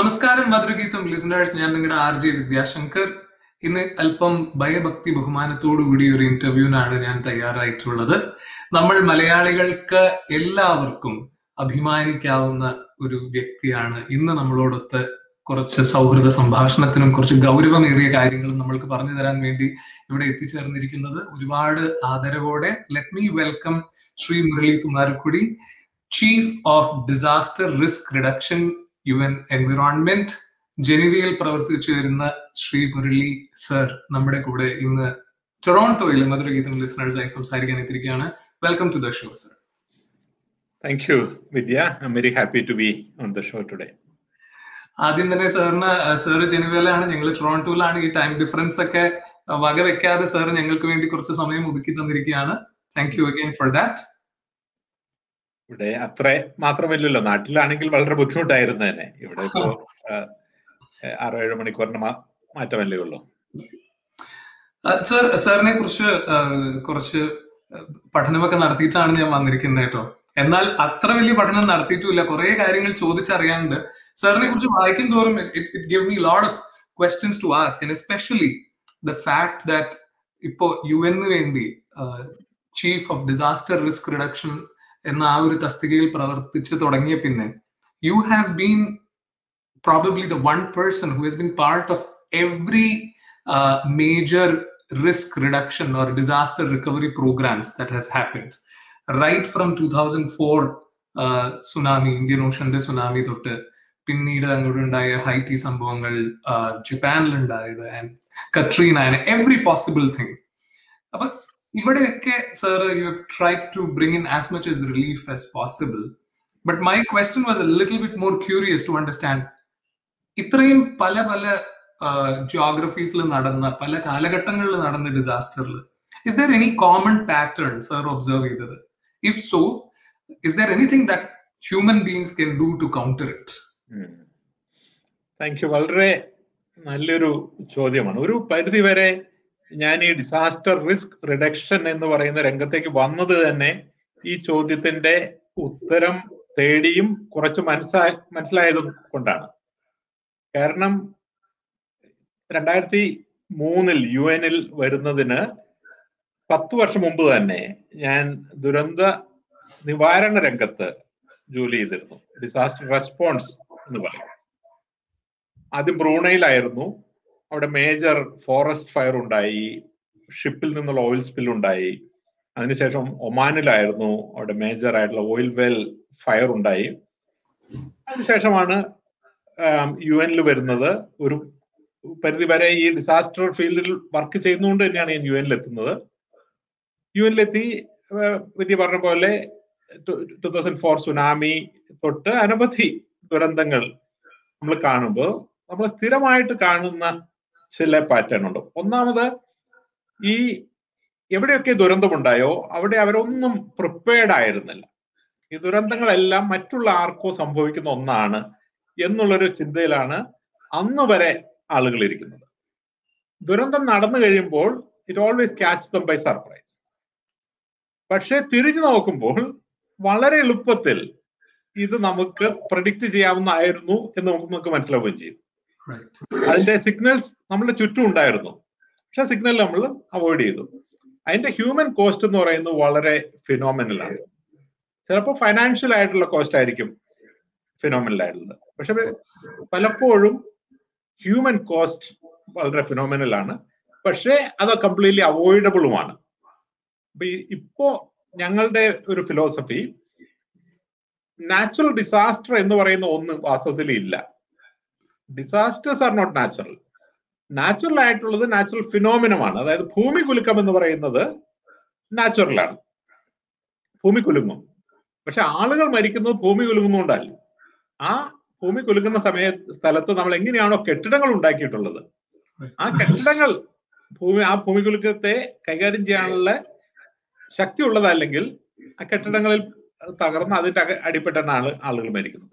നമസ്കാരം മധുരഗീതം ലിസണേഴ്സ് ഞാൻ നിങ്ങളുടെ ആർ ജെ വിദ്യാശങ്കർ ഇന്ന് അല്പം ഭയഭക്തി ബഹുമാനത്തോടുകൂടി ഒരു ഇന്റർവ്യൂവിനാണ് ഞാൻ തയ്യാറായിട്ടുള്ളത് നമ്മൾ മലയാളികൾക്ക് എല്ലാവർക്കും അഭിമാനിക്കാവുന്ന ഒരു വ്യക്തിയാണ് ഇന്ന് നമ്മളോടൊത്ത് കുറച്ച് സൗഹൃദ സംഭാഷണത്തിനും കുറച്ച് ഗൗരവമേറിയ കാര്യങ്ങളും നമ്മൾക്ക് പറഞ്ഞു തരാൻ വേണ്ടി ഇവിടെ എത്തിച്ചേർന്നിരിക്കുന്നത് ഒരുപാട് ആദരവോടെ let me welcome Shri Murali Thumarakudy chief of disaster risk reduction U N environment ജനീവയിൽ പ്രവർത്തിച്ചു വരുന്ന ശ്രീ മുരളി സർ നമ്മുടെ കൂടെ ഇന്ന് ടൊറോണ്ടോയിൽ മധുരഗീതം ലിസണേഴ്സായി സംസാരിക്കാൻ എത്തിയിരിക്കുകയാണ് welcome to the show sir Thank you, Vidya. I'm very happy to be on the show today. ആദ്യം തന്നെ സാറിന് സാറ് ജനുവയിലാണ് ഞങ്ങൾ ടൊറോണ്ടോയിലാണ് ഈ ടൈം ഡിഫറൻസ് ഒക്കെ വകവെക്കാതെ സാർ ഞങ്ങൾക്ക് വേണ്ടി കുറച്ച് സമയം ഒതുക്കി തന്നിരിക്കുകയാണ് thank you again for that ഇവിടെ അത്ര മാത്രമല്ലല്ലോ നാട്ടിലാണെങ്കിൽ വളരെ ബുദ്ധിമുട്ടായിരുന്നു തന്നെ ഇവിടെ ഇപ്പോ ആറോ ഏഴ് മണിക്കൂറിന് മാറ്റമല്ലേ ഉള്ളൂ സർ സാറിനെ കുറിച്ച് കുറച്ച് പഠനമൊക്കെ നടത്തിയിട്ടാണ് ഞാൻ വന്നിരിക്കുന്നത് കേട്ടോ എന്നാൽ അത്ര വലിയ പഠനം നടത്തിയിട്ടില്ല കുറെ കാര്യങ്ങൾ ചോദിച്ചറിയാനുണ്ട് സാറിനെ കുറിച്ച് വായിക്കും തോറും it give me lot of questions to ask and especially the fact that ഇപ്പോ യു എന്ന് വേണ്ടി chief of disaster risk reduction എന്ന ആ ഒരു തസ്തികയിൽ പ്രവർത്തിച്ചു തുടങ്ങിയ പിന്നെ you have been probably the one person who has been part of every major risk reduction or disaster recovery programs that has happened right from 2004 tsunami Indian ഓഷന്റെ tsunami തൊട്ട് പിന്നീട് അങ്ങോട്ട് ഉണ്ടായ ഹൈറ്റി സംഭവങ്ങൾ ജപ്പാനിലുണ്ടായത് and Katrina and every possible thing അപ്പൊ ഇവിടെയൊക്കെ sir you have try to bring in as much as relief as possible but my question was a little bit more curious to understand ഇത്രയും പല പല ജിയോഗ്രഫീസിൽ നടന്ന പല കാലഘട്ടങ്ങളിൽ നടന്ന ഡിസാസ്റ്ററിൽ is there any common pattern sir observe ചെയ്തത് if so is there anything that human beings can do to counter it thank you വളരെ നല്ലൊരു ചോദ്യമാണ് ഒരു പരിധി വരെ ഞാൻ ഈ ഡിസാസ്റ്റർ റിസ്ക് റിഡക്ഷൻ എന്ന് പറയുന്ന രംഗത്തേക്ക് വന്നത് തന്നെ ഈ ചോദ്യത്തിന്റെ ഉത്തരം തേടിയും കുറച്ച് മനസ്സിലാ മനസ്സിലായതും കൊണ്ടാണ് കാരണം രണ്ടായിരത്തി മൂന്നിൽ യു എനിൽ വരുന്നതിന് പത്ത് വർഷം മുമ്പ് തന്നെ ഞാൻ ദുരന്ത നിവാരണ രംഗത്ത് ജോലി ചെയ്തിരുന്നു ഡിസാസ്റ്റർ റെസ്പോൺസ് എന്ന് പറയും ആദ്യം ബ്രൂണയിലായിരുന്നു അവിടെ മേജർ ഫോറസ്റ്റ് ഫയർ ഉണ്ടായി ഷിപ്പിൽ നിന്നുള്ള ഓയിൽ സ്പിൽ ഉണ്ടായി അതിനുശേഷം ഒമാനിലായിരുന്നു അവിടെ മേജർ ആയിട്ടുള്ള ഓയിൽ വെൽ ഫയർ ഉണ്ടായി അതിനുശേഷമാണ് യു എനിൽ വരുന്നത് ഒരു പരിധി വരെ ഈ ഡിസാസ്റ്റർ ഫീൽഡിൽ വർക്ക് ചെയ്യുന്നതുകൊണ്ട് തന്നെയാണ് ഞാൻ യു എനിൽ എത്തുന്നത് യു എനിലെത്തി വിദ്യ പറഞ്ഞ പോലെ ടു തൗസൻഡ് ഫോർ സുനാമി തൊട്ട് അനവധി ദുരന്തങ്ങൾ നമ്മൾ കാണുമ്പോൾ നമ്മൾ സ്ഥിരമായിട്ട് കാണുന്ന ചില പാറ്റേൺ ഉണ്ട് ഒന്നാമത് ഈ എവിടെയൊക്കെ ദുരന്തമുണ്ടായോ അവിടെ അവരൊന്നും പ്രിപ്പയർഡ് ആയിരുന്നില്ല ഈ ദുരന്തങ്ങളെല്ലാം മറ്റുള്ള ആർക്കോ സംഭവിക്കുന്ന ഒന്നാണ് എന്നുള്ളൊരു ചിന്തയിലാണ് അന്ന് വരെ ആളുകൾ ഇരിക്കുന്നത് ദുരന്തം നടന്നു കഴിയുമ്പോൾ it always catch them by surprise പക്ഷെ തിരിഞ്ഞു നോക്കുമ്പോൾ വളരെ എളുപ്പത്തിൽ ഇത് നമുക്ക് പ്രഡിക്റ്റ് ചെയ്യാവുന്നതായിരുന്നു എന്ന് നമുക്ക് മനസ്സിലാവുകയും ചെയ്യും അതിന്റെ സിഗ്നൽസ് നമ്മുടെ ചുറ്റും ഉണ്ടായിരുന്നു പക്ഷെ സിഗ്നൽ നമ്മൾ അവോയ്ഡ് ചെയ്തു അതിന്റെ ഹ്യൂമൻ കോസ്റ്റ് എന്ന് പറയുന്നത് വളരെ ഫിനോമിനലാണ് ചിലപ്പോൾ ഫൈനാൻഷ്യൽ ആയിട്ടുള്ള കോസ്റ്റ് ആയിരിക്കും ഫിനോമിനൽ ആയിട്ടുള്ളത് പക്ഷെ പലപ്പോഴും ഹ്യൂമൻ കോസ്റ്റ് വളരെ ഫിനോമിനൽ ആണ് പക്ഷേ അത് കംപ്ലീറ്റ്ലി അവോയ്ഡബിളുമാണ് അപ്പൊ ഇപ്പോ ഞങ്ങളുടെ ഒരു ഫിലോസഫി നാച്ചുറൽ ഡിസാസ്റ്റർ എന്ന് പറയുന്ന ഒന്ന് വാസ്തവത്തിൽ ഇല്ല disasters are not natural natural ആയിട്ടുള്ളത് നാച്ചുറൽ ഫിനോമിനമാണ് അതായത് ഭൂമി കുലുക്കം എന്ന് പറയുന്നത് നാച്ചുറൽ ആണ് ഭൂമി കുലുങ്ങും പക്ഷെ ആളുകൾ മരിക്കുന്നത് ഭൂമി കുലുങ്ങുന്നതുകൊണ്ടല്ല ആ ഭൂമി കുലുക്കുന്ന സമയ സ്ഥലത്ത് നമ്മൾ എങ്ങനെയാണോ കെട്ടിടങ്ങൾ ഉണ്ടാക്കിയിട്ടുള്ളത് ആ കെട്ടിടങ്ങൾ ഭൂമി ആ ഭൂമി കുലുക്കത്തെ കൈകാര്യം ചെയ്യാനുള്ള ശക്തി ഉള്ളതല്ലെങ്കിൽ ആ കെട്ടിടങ്ങളിൽ തകർന്ന് അതിന്റെ അടിപ്പെട്ടാണ് ആള് ആളുകൾ മരിക്കുന്നത്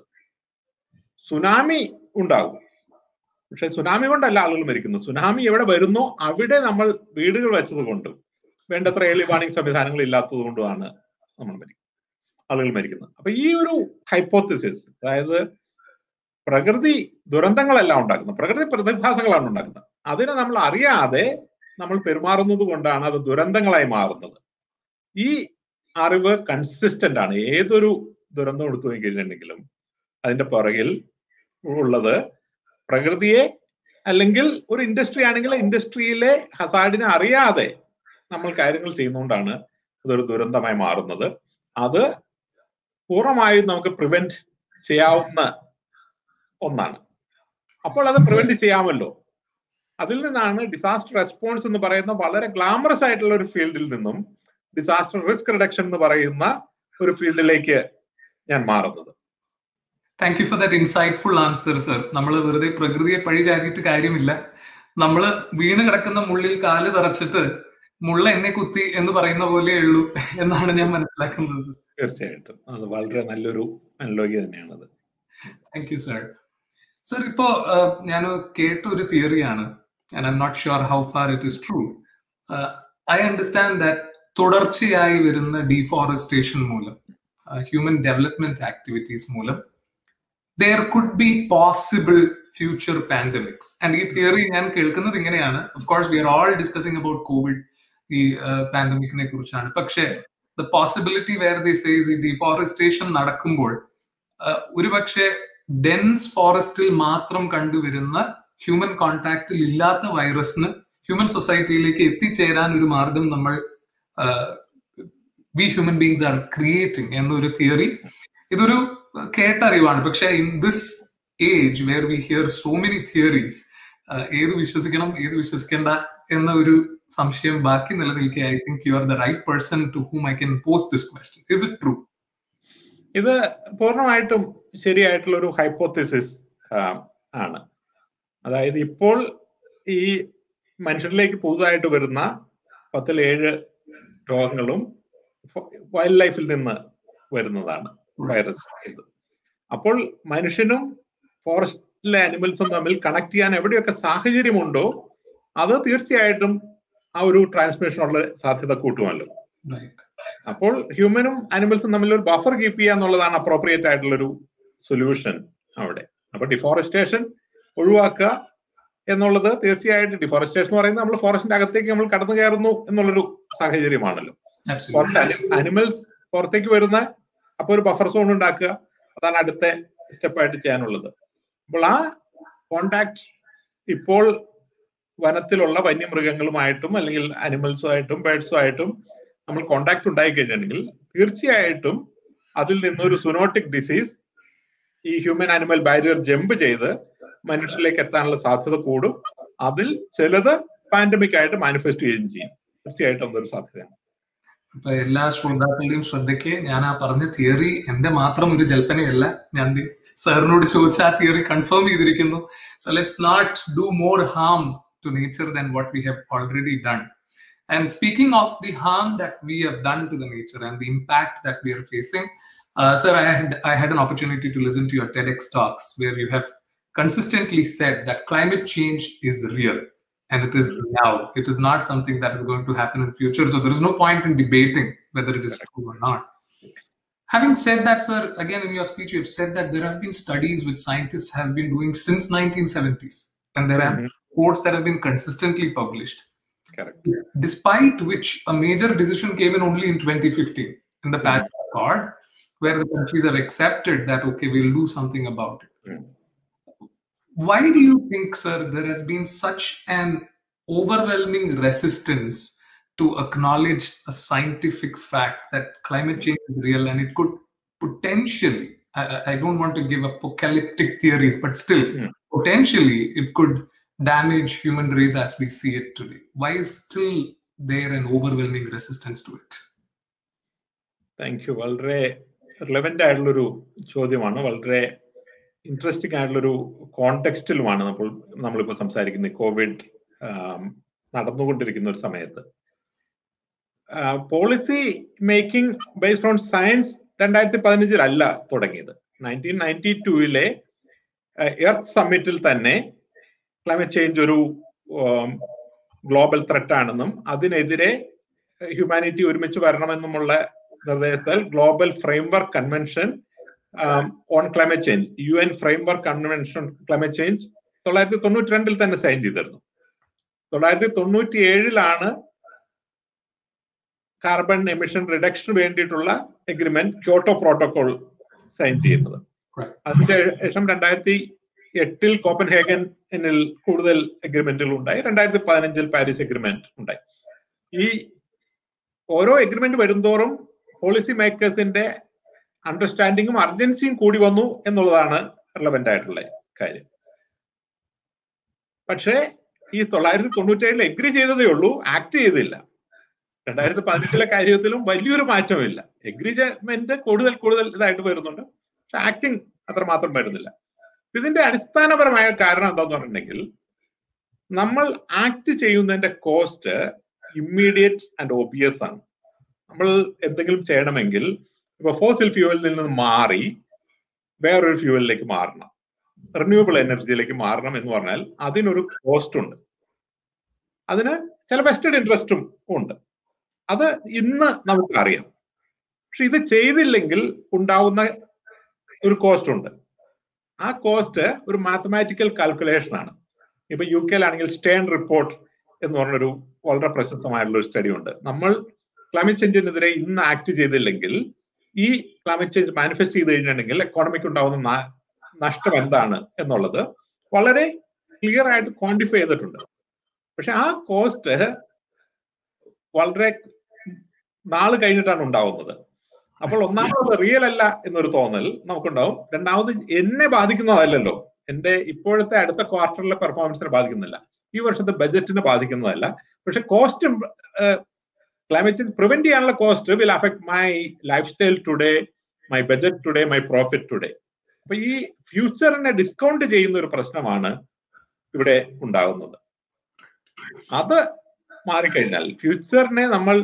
സുനാമി ഉണ്ടാകും പക്ഷെ സുനാമി കൊണ്ടല്ല ആളുകൾ മരിക്കുന്നത് സുനാമി എവിടെ വരുന്നോ അവിടെ നമ്മൾ വീടുകൾ വെച്ചത് കൊണ്ടും വേണ്ടത്ര ഏർലി വാണിംഗ് സംവിധാനങ്ങൾ ഇല്ലാത്തത് കൊണ്ടുമാണ് നമ്മൾ മരിക്കുന്നത് ആളുകൾ മരിക്കുന്നത് അപ്പൊ ഈ ഒരു ഹൈപ്പോത്തിസിസ് അതായത് പ്രകൃതി ദുരന്തങ്ങളെല്ലാം ഉണ്ടാക്കുന്നത് പ്രകൃതി പ്രതിഭാസങ്ങളാണ് ഉണ്ടാക്കുന്നത് അതിനെ നമ്മൾ അറിയാതെ നമ്മൾ പെരുമാറുന്നത് കൊണ്ടാണ് അത് ദുരന്തങ്ങളായി മാറുന്നത് ഈ അറിവ് കൺസിസ്റ്റന്റ് ആണ് ഏതൊരു ദുരന്തം എടുത്തു കഴിഞ്ഞിട്ടുണ്ടെങ്കിലും അതിന്റെ പുറകിൽ ഉള്ളത് പ്രകൃതിയെ അല്ലെങ്കിൽ ഒരു ഇൻഡസ്ട്രി ആണെങ്കിൽ ഇൻഡസ്ട്രിയിലെ ഹസാഡിനെ അറിയാതെ നമ്മൾ കാര്യങ്ങൾ ചെയ്യുന്നതുകൊണ്ടാണ് അതൊരു ദുരന്തമായി മാറുന്നത് അത് പൂർണ്ണമായും നമുക്ക് പ്രിവെന്റ് ചെയ്യാവുന്ന ഒന്നാണ് അപ്പോൾ അത് പ്രിവെന്റ് ചെയ്യാമല്ലോ അതിൽ നിന്നാണ് ഡിസാസ്റ്റർ റെസ്പോൺസ് എന്ന് പറയുന്ന വളരെ ഗ്ലാമറസ് ആയിട്ടുള്ള ഒരു ഫീൽഡിൽ നിന്നും ഡിസാസ്റ്റർ റിസ്ക് റിഡക്ഷൻ എന്ന് പറയുന്ന ഒരു ഫീൽഡിലേക്ക് ഞാൻ മാറുന്നത് thank you for that insightful answer sir നമ്മൾ വെറുതെ പ്രകൃതിയെ പഴി ചാരിയിട്ട് കാര്യമില്ല നമ്മൾ വീണ് കിടക്കുന്ന മുള്ളിൽ കാല് തറച്ചിട്ട് മുള്ള എന്നെ കുത്തി എന്ന് പറയുന്ന പോലെ ഉള്ളൂ എന്നാണ് ഞാൻ മനസ്സിലാക്കുന്നത് തീർച്ചയായിട്ടും അത് വളരെ നല്ലൊരു അനലോഗി തന്നെയാണത് താങ്ക് യു സർ സർ ഇപ്പോ ഞാൻ കേട്ട ഒരു തിയറിയാണ് and I'm not sure how far it is true I understand that തുടർച്ചയായി വരുന്ന ഡീഫോറസ്റ്റേഷൻ മൂലം ഹ്യൂമൻ ഡെവലപ്മെന്റ് ആക്ടിവിറ്റീസ് മൂലം there could be possible future pandemics and ഈ തിയറി ഞാൻ കേൾക്കുന്നത് ഇങ്ങനെയാണ് of course we are all discussing about covid ഈ പാൻഡമിക്കിനെ കുറിച്ചാണ് പക്ഷേ the possibility where they says ഈ ഡിഫോറസ്റ്റേഷൻ നടക്കുമ്പോൾ ഒരുപക്ഷെ ഡെൻസ് ഫോറസ്റ്റിൽ മാത്രം കണ്ടുവരുന്ന ഹ്യൂമൻ കോണ്ടാക്റ്റിൽ ഇല്ലാത്ത വൈറസിന് ഹ്യൂമൻ സൊസൈറ്റിയിലേക്ക് എത്തിച്ചേരാൻ ഒരു മാർഗം നമ്മൾ we human beings are creating എന്നൊരു തിയറി ഇതൊരു കേട്ടറിവാണ് പക്ഷെ in this age where we hear so many theories ഏത് വിശ്വസിക്കണം ഏത് വിശ്വസിക്കേണ്ട എന്ന ഒരു സംശയം ബാക്കി നിലനിൽക്കെ I think you are the right person to whom I can post this question is it true ഇത് പൂർണ്ണമായിട്ടും ശരിയായിട്ടുള്ള ഒരു ഹൈപ്പോത്തിസിസ് ആണ് അതായത് ഇപ്പോൾ ഈ മനുഷ്യരിലേക്ക് പുതുതായിട്ട് വരുന്ന പത്തിലേഴ് രോഗങ്ങളും വൈൽഡ് ലൈഫിൽ നിന്ന് വരുന്നതാണ് വൈറസ് ഇത് അപ്പോൾ മനുഷ്യനും ഫോറസ്റ്റിലെ അനിമൽസും തമ്മിൽ കണക്ട് ചെയ്യാൻ എവിടെയൊക്കെ സാഹചര്യമുണ്ടോ അത് തീർച്ചയായിട്ടും ആ ഒരു ട്രാൻസ്മിഷനുള്ള സാധ്യത കൂട്ടുമല്ലോ അപ്പോൾ ഹ്യൂമനും അനിമൽസും തമ്മിൽ ഒരു ബഫർ കീപ്പ് ചെയ്യുക എന്നുള്ളതാണ് അപ്രോപ്രിയേറ്റ് ആയിട്ടുള്ള ഒരു സൊല്യൂഷൻ അവിടെ അപ്പൊ ഡിഫോറസ്റ്റേഷൻ ഒഴിവാക്കുക എന്നുള്ളത് തീർച്ചയായിട്ടും ഡിഫോറസ്റ്റേഷൻ എന്ന് പറയുന്നത് നമ്മൾ ഫോറസ്റ്റിന്റെ അകത്തേക്ക് നമ്മൾ കടന്നു കയറുന്നു എന്നുള്ളൊരു സാഹചര്യമാണല്ലോ അനിമൽസ് പുറത്തേക്ക് വരുന്ന അപ്പൊ ഒരു ബഫർ സോൺ ഉണ്ടാക്കുക അതാണ് അടുത്ത സ്റ്റെപ്പായിട്ട് ചെയ്യാനുള്ളത് അപ്പോൾ ആ കോണ്ടാക്ട് ഇപ്പോൾ വനത്തിലുള്ള വന്യമൃഗങ്ങളുമായിട്ടും അല്ലെങ്കിൽ അനിമൽസുമായിട്ടും ബേഡ്സുമായിട്ടും നമ്മൾ കോണ്ടാക്ട് ഉണ്ടായി കഴിഞ്ഞിട്ടുണ്ടെങ്കിൽ തീർച്ചയായിട്ടും അതിൽ നിന്നൊരു സുനോട്ടിക് ഡിസീസ് ഈ ഹ്യൂമൻ ആനിമൽ ബാരിയർ ജമ്പ് ചെയ്ത് മനുഷ്യരിലേക്ക് എത്താനുള്ള സാധ്യത കൂടും അതിൽ ചിലത് പാൻഡമിക് ആയിട്ട് മാനിഫെസ്റ്റ് ചെയ്യുകയും ചെയ്യും തീർച്ചയായിട്ടും അതൊരു സാധ്യതയാണ് അപ്പൊ എല്ലാ ശ്രോതാക്കളുടെയും ശ്രദ്ധയ്ക്ക് ഞാൻ ആ പറഞ്ഞ തിയറി എന്റെ മാത്രം ഒരു ജൽപ്പനയല്ല ഞാൻ സാറിനോട് ചോദിച്ച ആ തിയറി കൺഫേം ചെയ്തിരിക്കുന്നു so let's not do more harm to nature than what we have already done And speaking of the harm that we have done to the nature and the impact that we are facing, uh, sir, I had I had an opportunity to listen to your TEDx talks where you have consistently said that climate change is real and it is now. It is not something that is going to happen in future. So there is no point in debating whether it is true or not. Having said that, sir, again in your speech you have said that there have been studies which scientists have been doing since 1970s, and there are mm-hmm. reports that have been consistently published. Correct. Despite which a major decision came in only in 2015 in the Paris mm-hmm. Accord, where the countries have accepted that okay, we'll do something about it. Mm-hmm. Why do you think, sir, there has been such an overwhelming resistance to acknowledge a scientific fact that climate change is real and it could potentially, I, I don't want to give apocalyptic theories, but still, mm-hmm. potentially, it could damage human race as we see it today? Why is still there an overwhelming resistance to it? Thank you വളരെ relevant ആയിട്ടുള്ളൊരു ചോദ്യമാണ് വളരെ interesting ആയിട്ടുള്ളൊരു കോണ്ടെക്സ്റ്റിലുമാണ് നമ്മൾ നമ്മളിപ്പോൾ സംസാരിക്കുന്നത് Covid നടന്നുകൊണ്ടിരിക്കുന്ന ഒരു സമയത്ത് policy making based on science രണ്ടായിരത്തി പതിനഞ്ചിലല്ല തുടങ്ങിയത് നയൻറ്റീൻ നയൻറ്റി ടൂവിലെ എർത്ത് സമ്മിറ്റിൽ തന്നെ ക്ലൈമറ്റ് ചേഞ്ച് ഒരു ഗ്ലോബൽ ത്രെറ്റ് ആണെന്നും അതിനെതിരെ ഹ്യൂമാനിറ്റി ഒരുമിച്ച് വരണമെന്നുമുള്ള നിർദ്ദേശത്താൽ global framework convention on climate change U N framework convention climate change തൊള്ളായിരത്തി തൊണ്ണൂറ്റി രണ്ടിൽ തന്നെ സൈൻ ചെയ്തിരുന്നു തൊള്ളായിരത്തി തൊണ്ണൂറ്റി ഏഴിലാണ് കാർബൺ എമിഷൻ റിഡക്ഷന് വേണ്ടിയിട്ടുള്ള എഗ്രിമെന്റ് ക്യോട്ടോ പ്രോട്ടോകോൾ സൈൻ ചെയ്യുന്നത് അതിനുശേഷം രണ്ടായിരത്തി എട്ടിൽ കോപ്പൻഹേഗനിൽ കൂടുതൽ എഗ്രിമെന്റുകൾ ഉണ്ടായി രണ്ടായിരത്തി പതിനഞ്ചിൽ പാരീസ് എഗ്രിമെന്റ് ഉണ്ടായി ഈ ഓരോ എഗ്രിമെന്റ് വരുംതോറും പോളിസി മേക്കേഴ്സിന്റെ അണ്ടർസ്റ്റാൻഡിങ്ങും അർജൻസിയും കൂടി വന്നു എന്നുള്ളതാണ് റിലവന്റ് ആയിട്ടുള്ള കാര്യം പക്ഷേ ഈ തൊള്ളായിരത്തി തൊണ്ണൂറ്റേഴിൽ എഗ്രി ചെയ്തതേ ഉള്ളൂ ആക്ട് ചെയ്തില്ല രണ്ടായിരത്തി പതിനെട്ടിലെ കാര്യത്തിലും വലിയൊരു മാറ്റമില്ല എഗ്രിമെന്റ് കൂടുതൽ കൂടുതൽ ഇതായിട്ട് വരുന്നുണ്ട് പക്ഷെ ആക്ടിങ് അത്രമാത്രം വരുന്നില്ല ഇതിന്റെ അടിസ്ഥാനപരമായ കാരണം എന്താന്ന് പറഞ്ഞിട്ടുണ്ടെങ്കിൽ നമ്മൾ ആക്ട് ചെയ്യുന്നതിന്റെ കോസ്റ്റ് ഇമ്മീഡിയറ്റ് ആൻഡ് ഒബിയസ് ആണ് നമ്മൾ എന്തെങ്കിലും ചെയ്യണമെങ്കിൽ ഇപ്പൊ ഫോസിൽ ഫ്യൂവലിൽ നിന്ന് മാറി വേറൊരു ഫ്യൂവലിലേക്ക് മാറണം റിന്യൂവബിൾ എനർജിയിലേക്ക് മാറണം എന്ന് പറഞ്ഞാൽ അതിനൊരു കോസ്റ്റ് ഉണ്ട് അതിന് ചില വെസ്റ്റഡ് ഇൻട്രസ്റ്റും ഉണ്ട് അത് ഇന്ന് നമുക്ക് അറിയാം പക്ഷെ ഇത് ചെയ്തില്ലെങ്കിൽ ഉണ്ടാവുന്ന ഒരു കോസ്റ്റ് ഉണ്ട് ആ കോസ്റ്റ് ഒരു മാത്തമാറ്റിക്കൽ കാൽക്കുലേഷൻ ആണ് ഇപ്പൊ യു കെയിലാണെങ്കിൽ സ്റ്റേൺ റിപ്പോർട്ട് എന്ന് പറഞ്ഞൊരു വളരെ പ്രശസ്തമായിട്ടുള്ള ഒരു സ്റ്റഡി ഉണ്ട് നമ്മൾ ക്ലൈമറ്റ് ചേഞ്ചിനെതിരെ ഇന്ന് ആക്ട് ചെയ്തില്ലെങ്കിൽ ഈ ക്ലൈമറ്റ് ചേഞ്ച് മാനിഫെസ്റ്റ് ചെയ്ത് കഴിഞ്ഞിട്ടുണ്ടെങ്കിൽ എക്കോണമിക്ക് ഉണ്ടാവുന്ന നഷ്ടം എന്താണ് എന്നുള്ളത് വളരെ ക്ലിയർ ആയിട്ട് ക്വാണ്ടിഫൈ ചെയ്തിട്ടുണ്ട് പക്ഷെ ആ കോസ്റ്റ് വളരെ നാള് കഴിഞ്ഞിട്ടാണ് ഉണ്ടാവുന്നത് അപ്പോൾ ഒന്നാമത് റിയൽ അല്ല എന്നൊരു തോന്നൽ നമുക്കുണ്ടാവും രണ്ടാമത് എന്നെ ബാധിക്കുന്നതല്ലല്ലോ എന്റെ ഇപ്പോഴത്തെ അടുത്ത ക്വാർട്ടറിലെ പെർഫോമൻസിനെ ബാധിക്കുന്നില്ല ഈ വർഷത്തെ ബജറ്റിനെ ബാധിക്കുന്നതല്ല പക്ഷെ കോസ്റ്റ് ക്ലൈമറ്റ് ചേഞ്ച് പ്രിവെന്റ് ചെയ്യാനുള്ള cost will affect my lifestyle today my budget today my profit today അപ്പൊ ഈ ഫ്യൂച്ചറിനെ ഡിസ്കൗണ്ട് ചെയ്യുന്ന ഒരു പ്രശ്നമാണ് ഇവിടെ ഉണ്ടാകുന്നത് അത് മാറിക്കഴിഞ്ഞാൽ ഫ്യൂച്ചറിനെ നമ്മൾ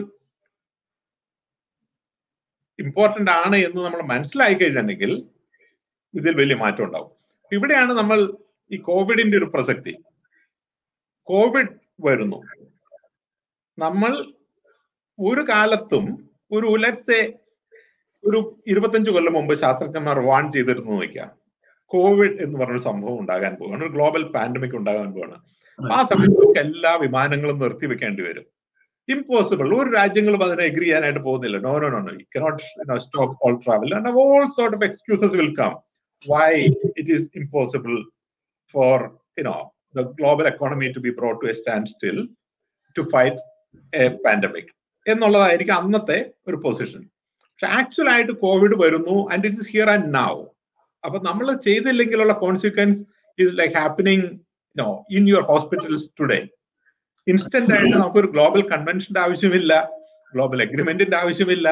ഇമ്പോർട്ടന്റ് ആണ് എന്ന് നമ്മൾ മനസ്സിലായി കഴിഞ്ഞിട്ടുണ്ടെങ്കിൽ ഇതിൽ വലിയ മാറ്റം ഉണ്ടാവും ഇവിടെയാണ് നമ്മൾ ഈ കോവിഡിന്റെ ഒരു പ്രസക്തി കോവിഡ് വരുന്നു നമ്മൾ ഒരു കാലത്തും ഒരു ലെറ്റ്സേ ഒരു ഇരുപത്തഞ്ച് കൊല്ലം മുമ്പ് ശാസ്ത്രജ്ഞന്മാർ വാൺ ചെയ്തിരുന്നു നോക്കാം കോവിഡ് എന്ന് പറഞ്ഞൊരു സംഭവം ഉണ്ടാകാൻ പോവുകയാണ് ഒരു ഗ്ലോബൽ പാൻഡമിക് ഉണ്ടാകാൻ പോവാണ് ആ സമയത്ത് എല്ലാ വിമാനങ്ങളും നിർത്തിവെക്കേണ്ടി വരും ഇമ്പോസിബിൾ ഒരു രാജ്യങ്ങളും അതിനെ എഗ്രി ചെയ്യാനായിട്ട് പോകുന്നില്ല no no no no you cannot stop all travel and all sort of excuses will come why it is impossible for you know the global economy to be brought to a standstill to fight a pandemic എന്നുള്ളതായിരിക്കും അന്നത്തെ ഒരു position പക്ഷെ actual ആയിട്ട് covid വരുന്നു and it is here and now അപ്പൊ നമ്മൾ ചെയ്തില്ലെങ്കിലുള്ള consequence is like happening no in your hospitals today instant ആയിട്ട് നമുക്കൊരു ഗ്ലോബൽ കൺവെൻഷന്റെ ആവശ്യമില്ല ഗ്ലോബൽ അഗ്രിമെന്റിന്റെ ആവശ്യമില്ല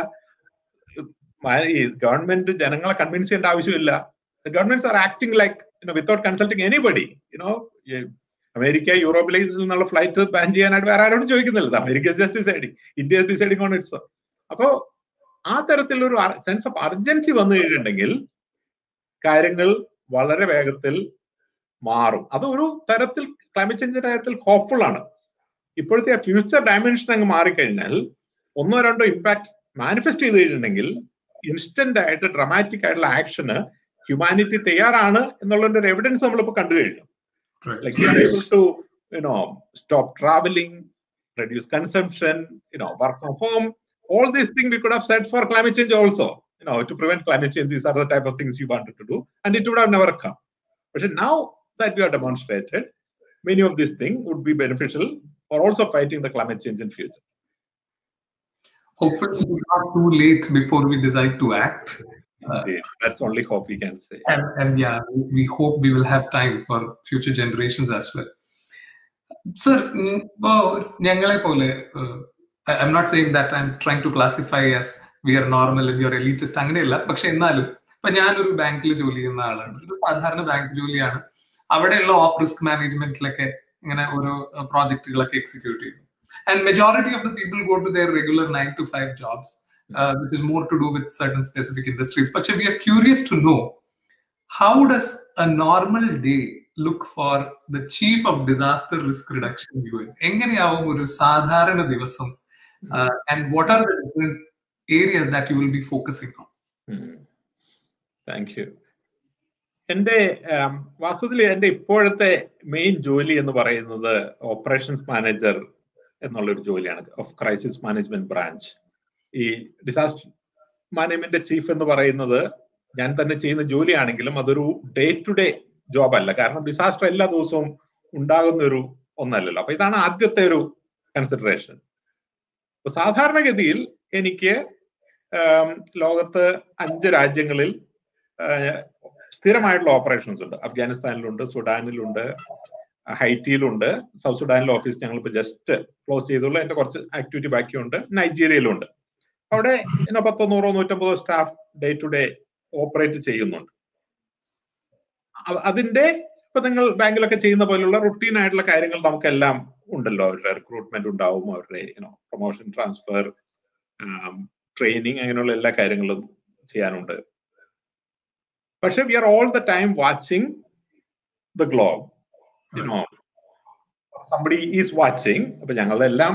ഈ ഗവൺമെന്റ് ജനങ്ങളെ കൺവിൻസ് ചെയ്യേണ്ട ആവശ്യമില്ല governments are acting like without consulting anybody you know America യൂറോപ്പിലേക്ക് നിന്നുള്ള ഫ്ലൈറ്റ് ബാൻ ചെയ്യാനായിട്ട് വേറെ ആരോടും ചോദിക്കുന്നില്ല America just deciding India deciding on its അപ്പോ ആ തരത്തിലൊരു സെൻസ് ഓഫ് അർജൻസി വന്നു കഴിഞ്ഞിട്ടുണ്ടെങ്കിൽ കാര്യങ്ങൾ വളരെ വേഗത്തിൽ മാറും അത് ഒരു തരത്തിൽ ക്ലൈമറ്റ് ചേഞ്ചിന്റെ കാര്യത്തിൽ ഹോപ്പ്ഫുൾ ആണ് ഇപ്പോഴത്തെ ഫ്യൂച്ചർ ഡയമെൻഷൻ അങ്ങ് മാറിക്കഴിഞ്ഞാൽ ഒന്നോ രണ്ടോ ഇമ്പാക്ട് മാനിഫെസ്റ്റ് ചെയ്ത് കഴിഞ്ഞിട്ടുണ്ടെങ്കിൽ ഇൻസ്റ്റന്റ് ആയിട്ട് ഡ്രമാറ്റിക് ആയിട്ടുള്ള ആക്ഷന് ഹ്യൂമാനിറ്റി തയ്യാറാണ് എന്നുള്ളതിന്റെ ഒരു എവിഡൻസ് നമ്മളിപ്പോ കണ്ടു കഴിഞ്ഞു like able to you know stop travelling reduce consumption you know work from home all these things we could have said for climate change also you know to prevent climate change these are the type of things you wanted to do and it would have never come but now that we are demonstrated many of these things would be beneficial for also fighting the climate change in future hopefully not too late before we decide to act uh, that's only hope we can say and, and yeah we hope we will have time for future generations as well sir ഇപ്പോ ഞങ്ങളെ പോലെ I'm not saying that I'm trying to classify as we are normal we are elitist അങ്ങനെയല്ല പക്ഷെ എന്നാലും ഇപ്പൊ ഞാനൊരു ബാങ്കിൽ ജോലി ചെയ്യുന്ന ആളാണ് ഒരു സാധാരണ ബാങ്ക് ജോലിയാണ് അവിടെയുള്ള ഓപ്പ് റിസ്ക് മാനേജ്മെന്റിലൊക്കെ ഇങ്ങനെ ഓരോ പ്രോജക്റ്റുകളൊക്കെ എക്സിക്യൂട്ട് ചെയ്യുന്നു and majority of the people go to their regular nine to five jobs which is more to do with certain specific industries പക്ഷെ we are curious to know how does a normal day look for the chief of disaster risk reduction U N എങ്ങനെയാവും ഒരു സാധാരണ ദിവസം uh, and what are the different areas that you will be focusing on? Hmm. Thank you എന്റെ വാസ്തവത്തിൽ എന്റെ ഇപ്പോഴത്തെ main ജോലി എന്ന് പറയുന്നത് ഓപ്പറേഷൻസ് മാനേജർ എന്നുള്ള ഒരു ജോലിയാണ് ഓഫ് ക്രൈസിസ് മാനേജ്മെന്റ് ബ്രാഞ്ച് ഈ ഡിസാസ്റ്റർ മാനേജ്മെന്റ് ചീഫ് എന്ന് പറയുന്നത് ഞാൻ തന്നെ ചെയ്യുന്ന ജോലിയാണെങ്കിലും അതൊരു ഡേ ടു ഡേ ജോബ് അല്ല കാരണം ഡിസാസ്റ്റർ എല്ലാ ദിവസവും ഉണ്ടാകുന്ന ഒരു ഒന്നല്ലല്ലോ അപ്പൊ ഇതാണ് ആദ്യത്തെ ഒരു കൺസിഡറേഷൻ അപ്പൊ സാധാരണഗതിയിൽ എനിക്ക് ലോകത്ത് അഞ്ച് രാജ്യങ്ങളിൽ സ്ഥിരമായിട്ടുള്ള ഓപ്പറേഷൻസ് ഉണ്ട് അഫ്ഗാനിസ്ഥാനിലുണ്ട് സുഡാനിലുണ്ട് ഹൈറ്റിയിലുണ്ട് സൗത്ത് സുഡാനിലെ ഓഫീസ് ഞങ്ങൾ ഇപ്പൊ ജസ്റ്റ് ക്ലോസ് ചെയ്തുള്ളൂ എന്റെ കുറച്ച് ആക്ടിവിറ്റി ബാക്കിയുണ്ട് നൈജീരിയയിലുണ്ട് അവിടെ പിന്നെ പത്തോ നൂറോ നൂറ്റമ്പതോ staff day to day operate ചെയ്യുന്നുണ്ട് അതിന്റെ ഇപ്പൊ നിങ്ങൾ ബാങ്കിലൊക്കെ ചെയ്യുന്ന പോലുള്ള റുട്ടീൻ ആയിട്ടുള്ള കാര്യങ്ങൾ നമുക്കെല്ലാം ഉണ്ടല്ലോ അവരുടെ റിക്രൂട്ട്മെന്റ് ഉണ്ടാവും അവരുടെ യുനോ പ്രൊമോഷൻ ട്രാൻസ്ഫർ ട്രെയിനിങ് അങ്ങനെയുള്ള എല്ലാ കാര്യങ്ങളും ചെയ്യാനുണ്ട് പക്ഷെ we are all the time watching the globe you know somebody is watching അപ്പൊ ഞങ്ങളെല്ലാം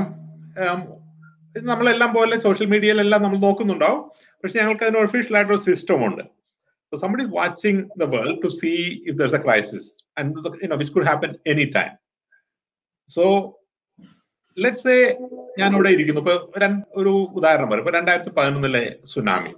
നമ്മളെല്ലാം പോലെ സോഷ്യൽ മീഡിയയിലെല്ലാം നമ്മൾ നോക്കുന്നുണ്ടാവും പക്ഷെ ഞങ്ങൾക്ക് അതിന് ഒഫീഷ്യൽ ആയിട്ടൊരു സിസ്റ്റം ഉണ്ട് So somebody is watching the world to see if there's a crisis and you know which could happen anytime. So let's say ഞാൻ ഇവിടെ ഇരിക്കുന്നു ഇപ്പൊ ഒരു ഉദാഹരണം പറയും ഇപ്പൊ രണ്ടായിരത്തി പതിനൊന്നിലെ സുനാമി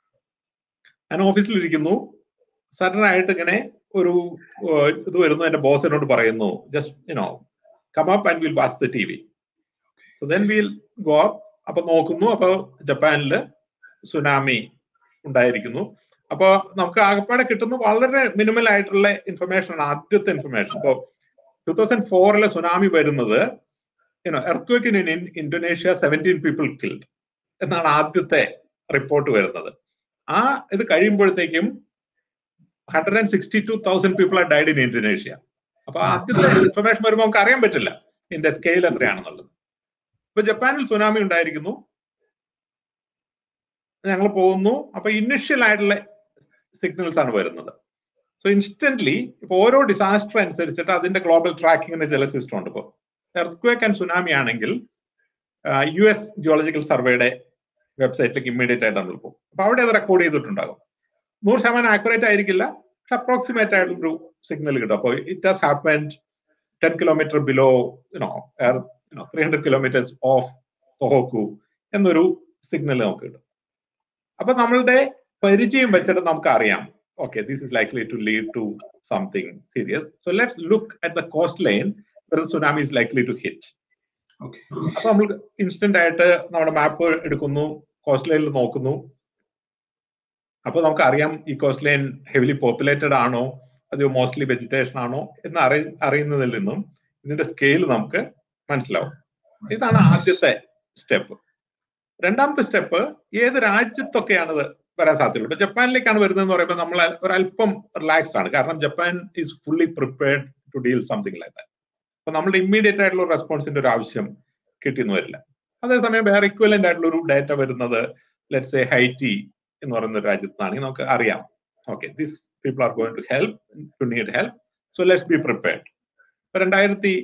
ഞാൻ ഓഫീസിൽ ഇരിക്കുന്നു സഡൻ ആയിട്ട് ഇങ്ങനെ ഒരു ഇത് വരുന്നു എന്റെ ബോസ് എന്നോട് പറയുന്നു just you know come up and will watch the T V so then will go up അപ്പൊ നോക്കുന്നു അപ്പൊ ജപ്പാനില് സുനാമി ഉണ്ടായിരിക്കുന്നു അപ്പൊ നമുക്ക് ആകപ്പാടെ കിട്ടുന്ന വളരെ മിനിമൽ ആയിട്ടുള്ള ഇൻഫർമേഷൻ ആണ് ആദ്യത്തെ ഇൻഫർമേഷൻ ഇപ്പോ ടൂ തൗസൻഡ് ഫോറിലെ സുനാമി വരുന്നത് you know earthquake in Indonesia seventeen people killed എന്നാണ് ആദ്യത്തെ റിപ്പോർട്ട് വരുന്നത് ആ ഇത് കഴിയുമ്പോഴത്തേക്കും hundred and sixty two thousand people are died in Indonesia അപ്പൊ ആദ്യത്തെ ഇൻഫർമേഷൻ വരുമ്പോൾ നമുക്ക് അറിയാൻ പറ്റില്ല ഇതിന്റെ സ്കെയിൽ എത്രയാണെന്നുള്ളത് ഇപ്പൊ ജപ്പാനിൽ സുനാമി ഉണ്ടായിരിക്കുന്നു ഞങ്ങൾ പോകുന്നു അപ്പൊ ഇനിഷ്യൽ ആയിട്ടുള്ള സിഗ്നൽസ് ആണ് വരുന്നത് സോ ഇൻസ്റ്റന്റ്ലി ഇപ്പൊ ഓരോ ഡിസാസ്റ്റർ അനുസരിച്ചിട്ട് അതിന്റെ ഗ്ലോബൽ ട്രാക്കിങ്ങിന് ചില സിസ്റ്റം ഉണ്ട് ഇപ്പോൾ എർത്ത്ക്വേക്ക് ആൻഡ് സുനാമി ആണെങ്കിൽ യു എസ് ജിയോളജിക്കൽ സർവേയുടെ വെബ്സൈറ്റിലേക്ക് ഇമ്മീഡിയറ്റ് ആയിട്ട് നമ്മൾ പോകും അപ്പൊ അവിടെ അത് റെക്കോർഡ് ചെയ്തിട്ടുണ്ടാകും നൂറ് ശതമാനം ആക്യുറേറ്റ് ആയിരിക്കില്ല പക്ഷെ അപ്രോക്സിമേറ്റ് ആയിട്ടൊരു സിഗ്നൽ കിട്ടും അപ്പോൾ it has happened ten kilometer below you know you know three hundred kilometers of Tohoku എന്നൊരു സിഗ്നൽ നമുക്ക് കിട്ടും അപ്പൊ നമ്മളുടെ പരിചയം വെച്ചിട്ട് നമുക്ക് അറിയാം okay this is likely to lead to something serious so let's look at the coast line tsunami is likely to hit അപ്പൊ നമ്മൾ ഇൻസ്റ്റന്റ് ആയിട്ട് നമ്മുടെ മാപ്പ് എടുക്കുന്നു കോസ്റ്റ് ലൈനിൽ നോക്കുന്നു അപ്പൊ നമുക്ക് അറിയാം ഈ കോസ്റ്റ് ലൈൻ ഹെവിലി പോപ്പുലേറ്റഡ് ആണോ അത് മോസ്റ്റ്ലി വെജിറ്റേഷൻ ആണോ എന്ന് അറി അറിയുന്നതിൽ നിന്നും ഇതിന്റെ സ്കെയിൽ നമുക്ക് മനസ്സിലാവും ഇതാണ് ആദ്യത്തെ സ്റ്റെപ്പ് രണ്ടാമത്തെ സ്റ്റെപ്പ് ഏത് രാജ്യത്തൊക്കെയാണിത് വരാൻ സാധ്യതയുള്ളൂ ഇപ്പൊ ജപ്പാനിലേക്കാണ് വരുന്നതെന്ന് പറയുമ്പോൾ നമ്മൾ ഒരല്പം റിലാക്സ്ഡ് ആണ് കാരണം Japan is fully prepared to deal something like that അപ്പൊ നമ്മുടെ ഇമ്മീഡിയറ്റ് ആയിട്ടുള്ള റെസ്പോൺസിന്റെ ഒരു ആവശ്യം കിട്ടിയെന്ന് വരില്ല അതേസമയം വേറെ ഇക്വലന്റ് ആയിട്ടുള്ള ഒരു ഡാറ്റ വരുന്നത് ലെറ്റ്സ് എ ഹൈറ്റി എന്ന് പറയുന്ന ഒരു രാജ്യത്താണെങ്കിൽ നമുക്ക് അറിയാം okay this people are going to help to need help so let's be prepared ഇപ്പൊ രണ്ടായിരത്തി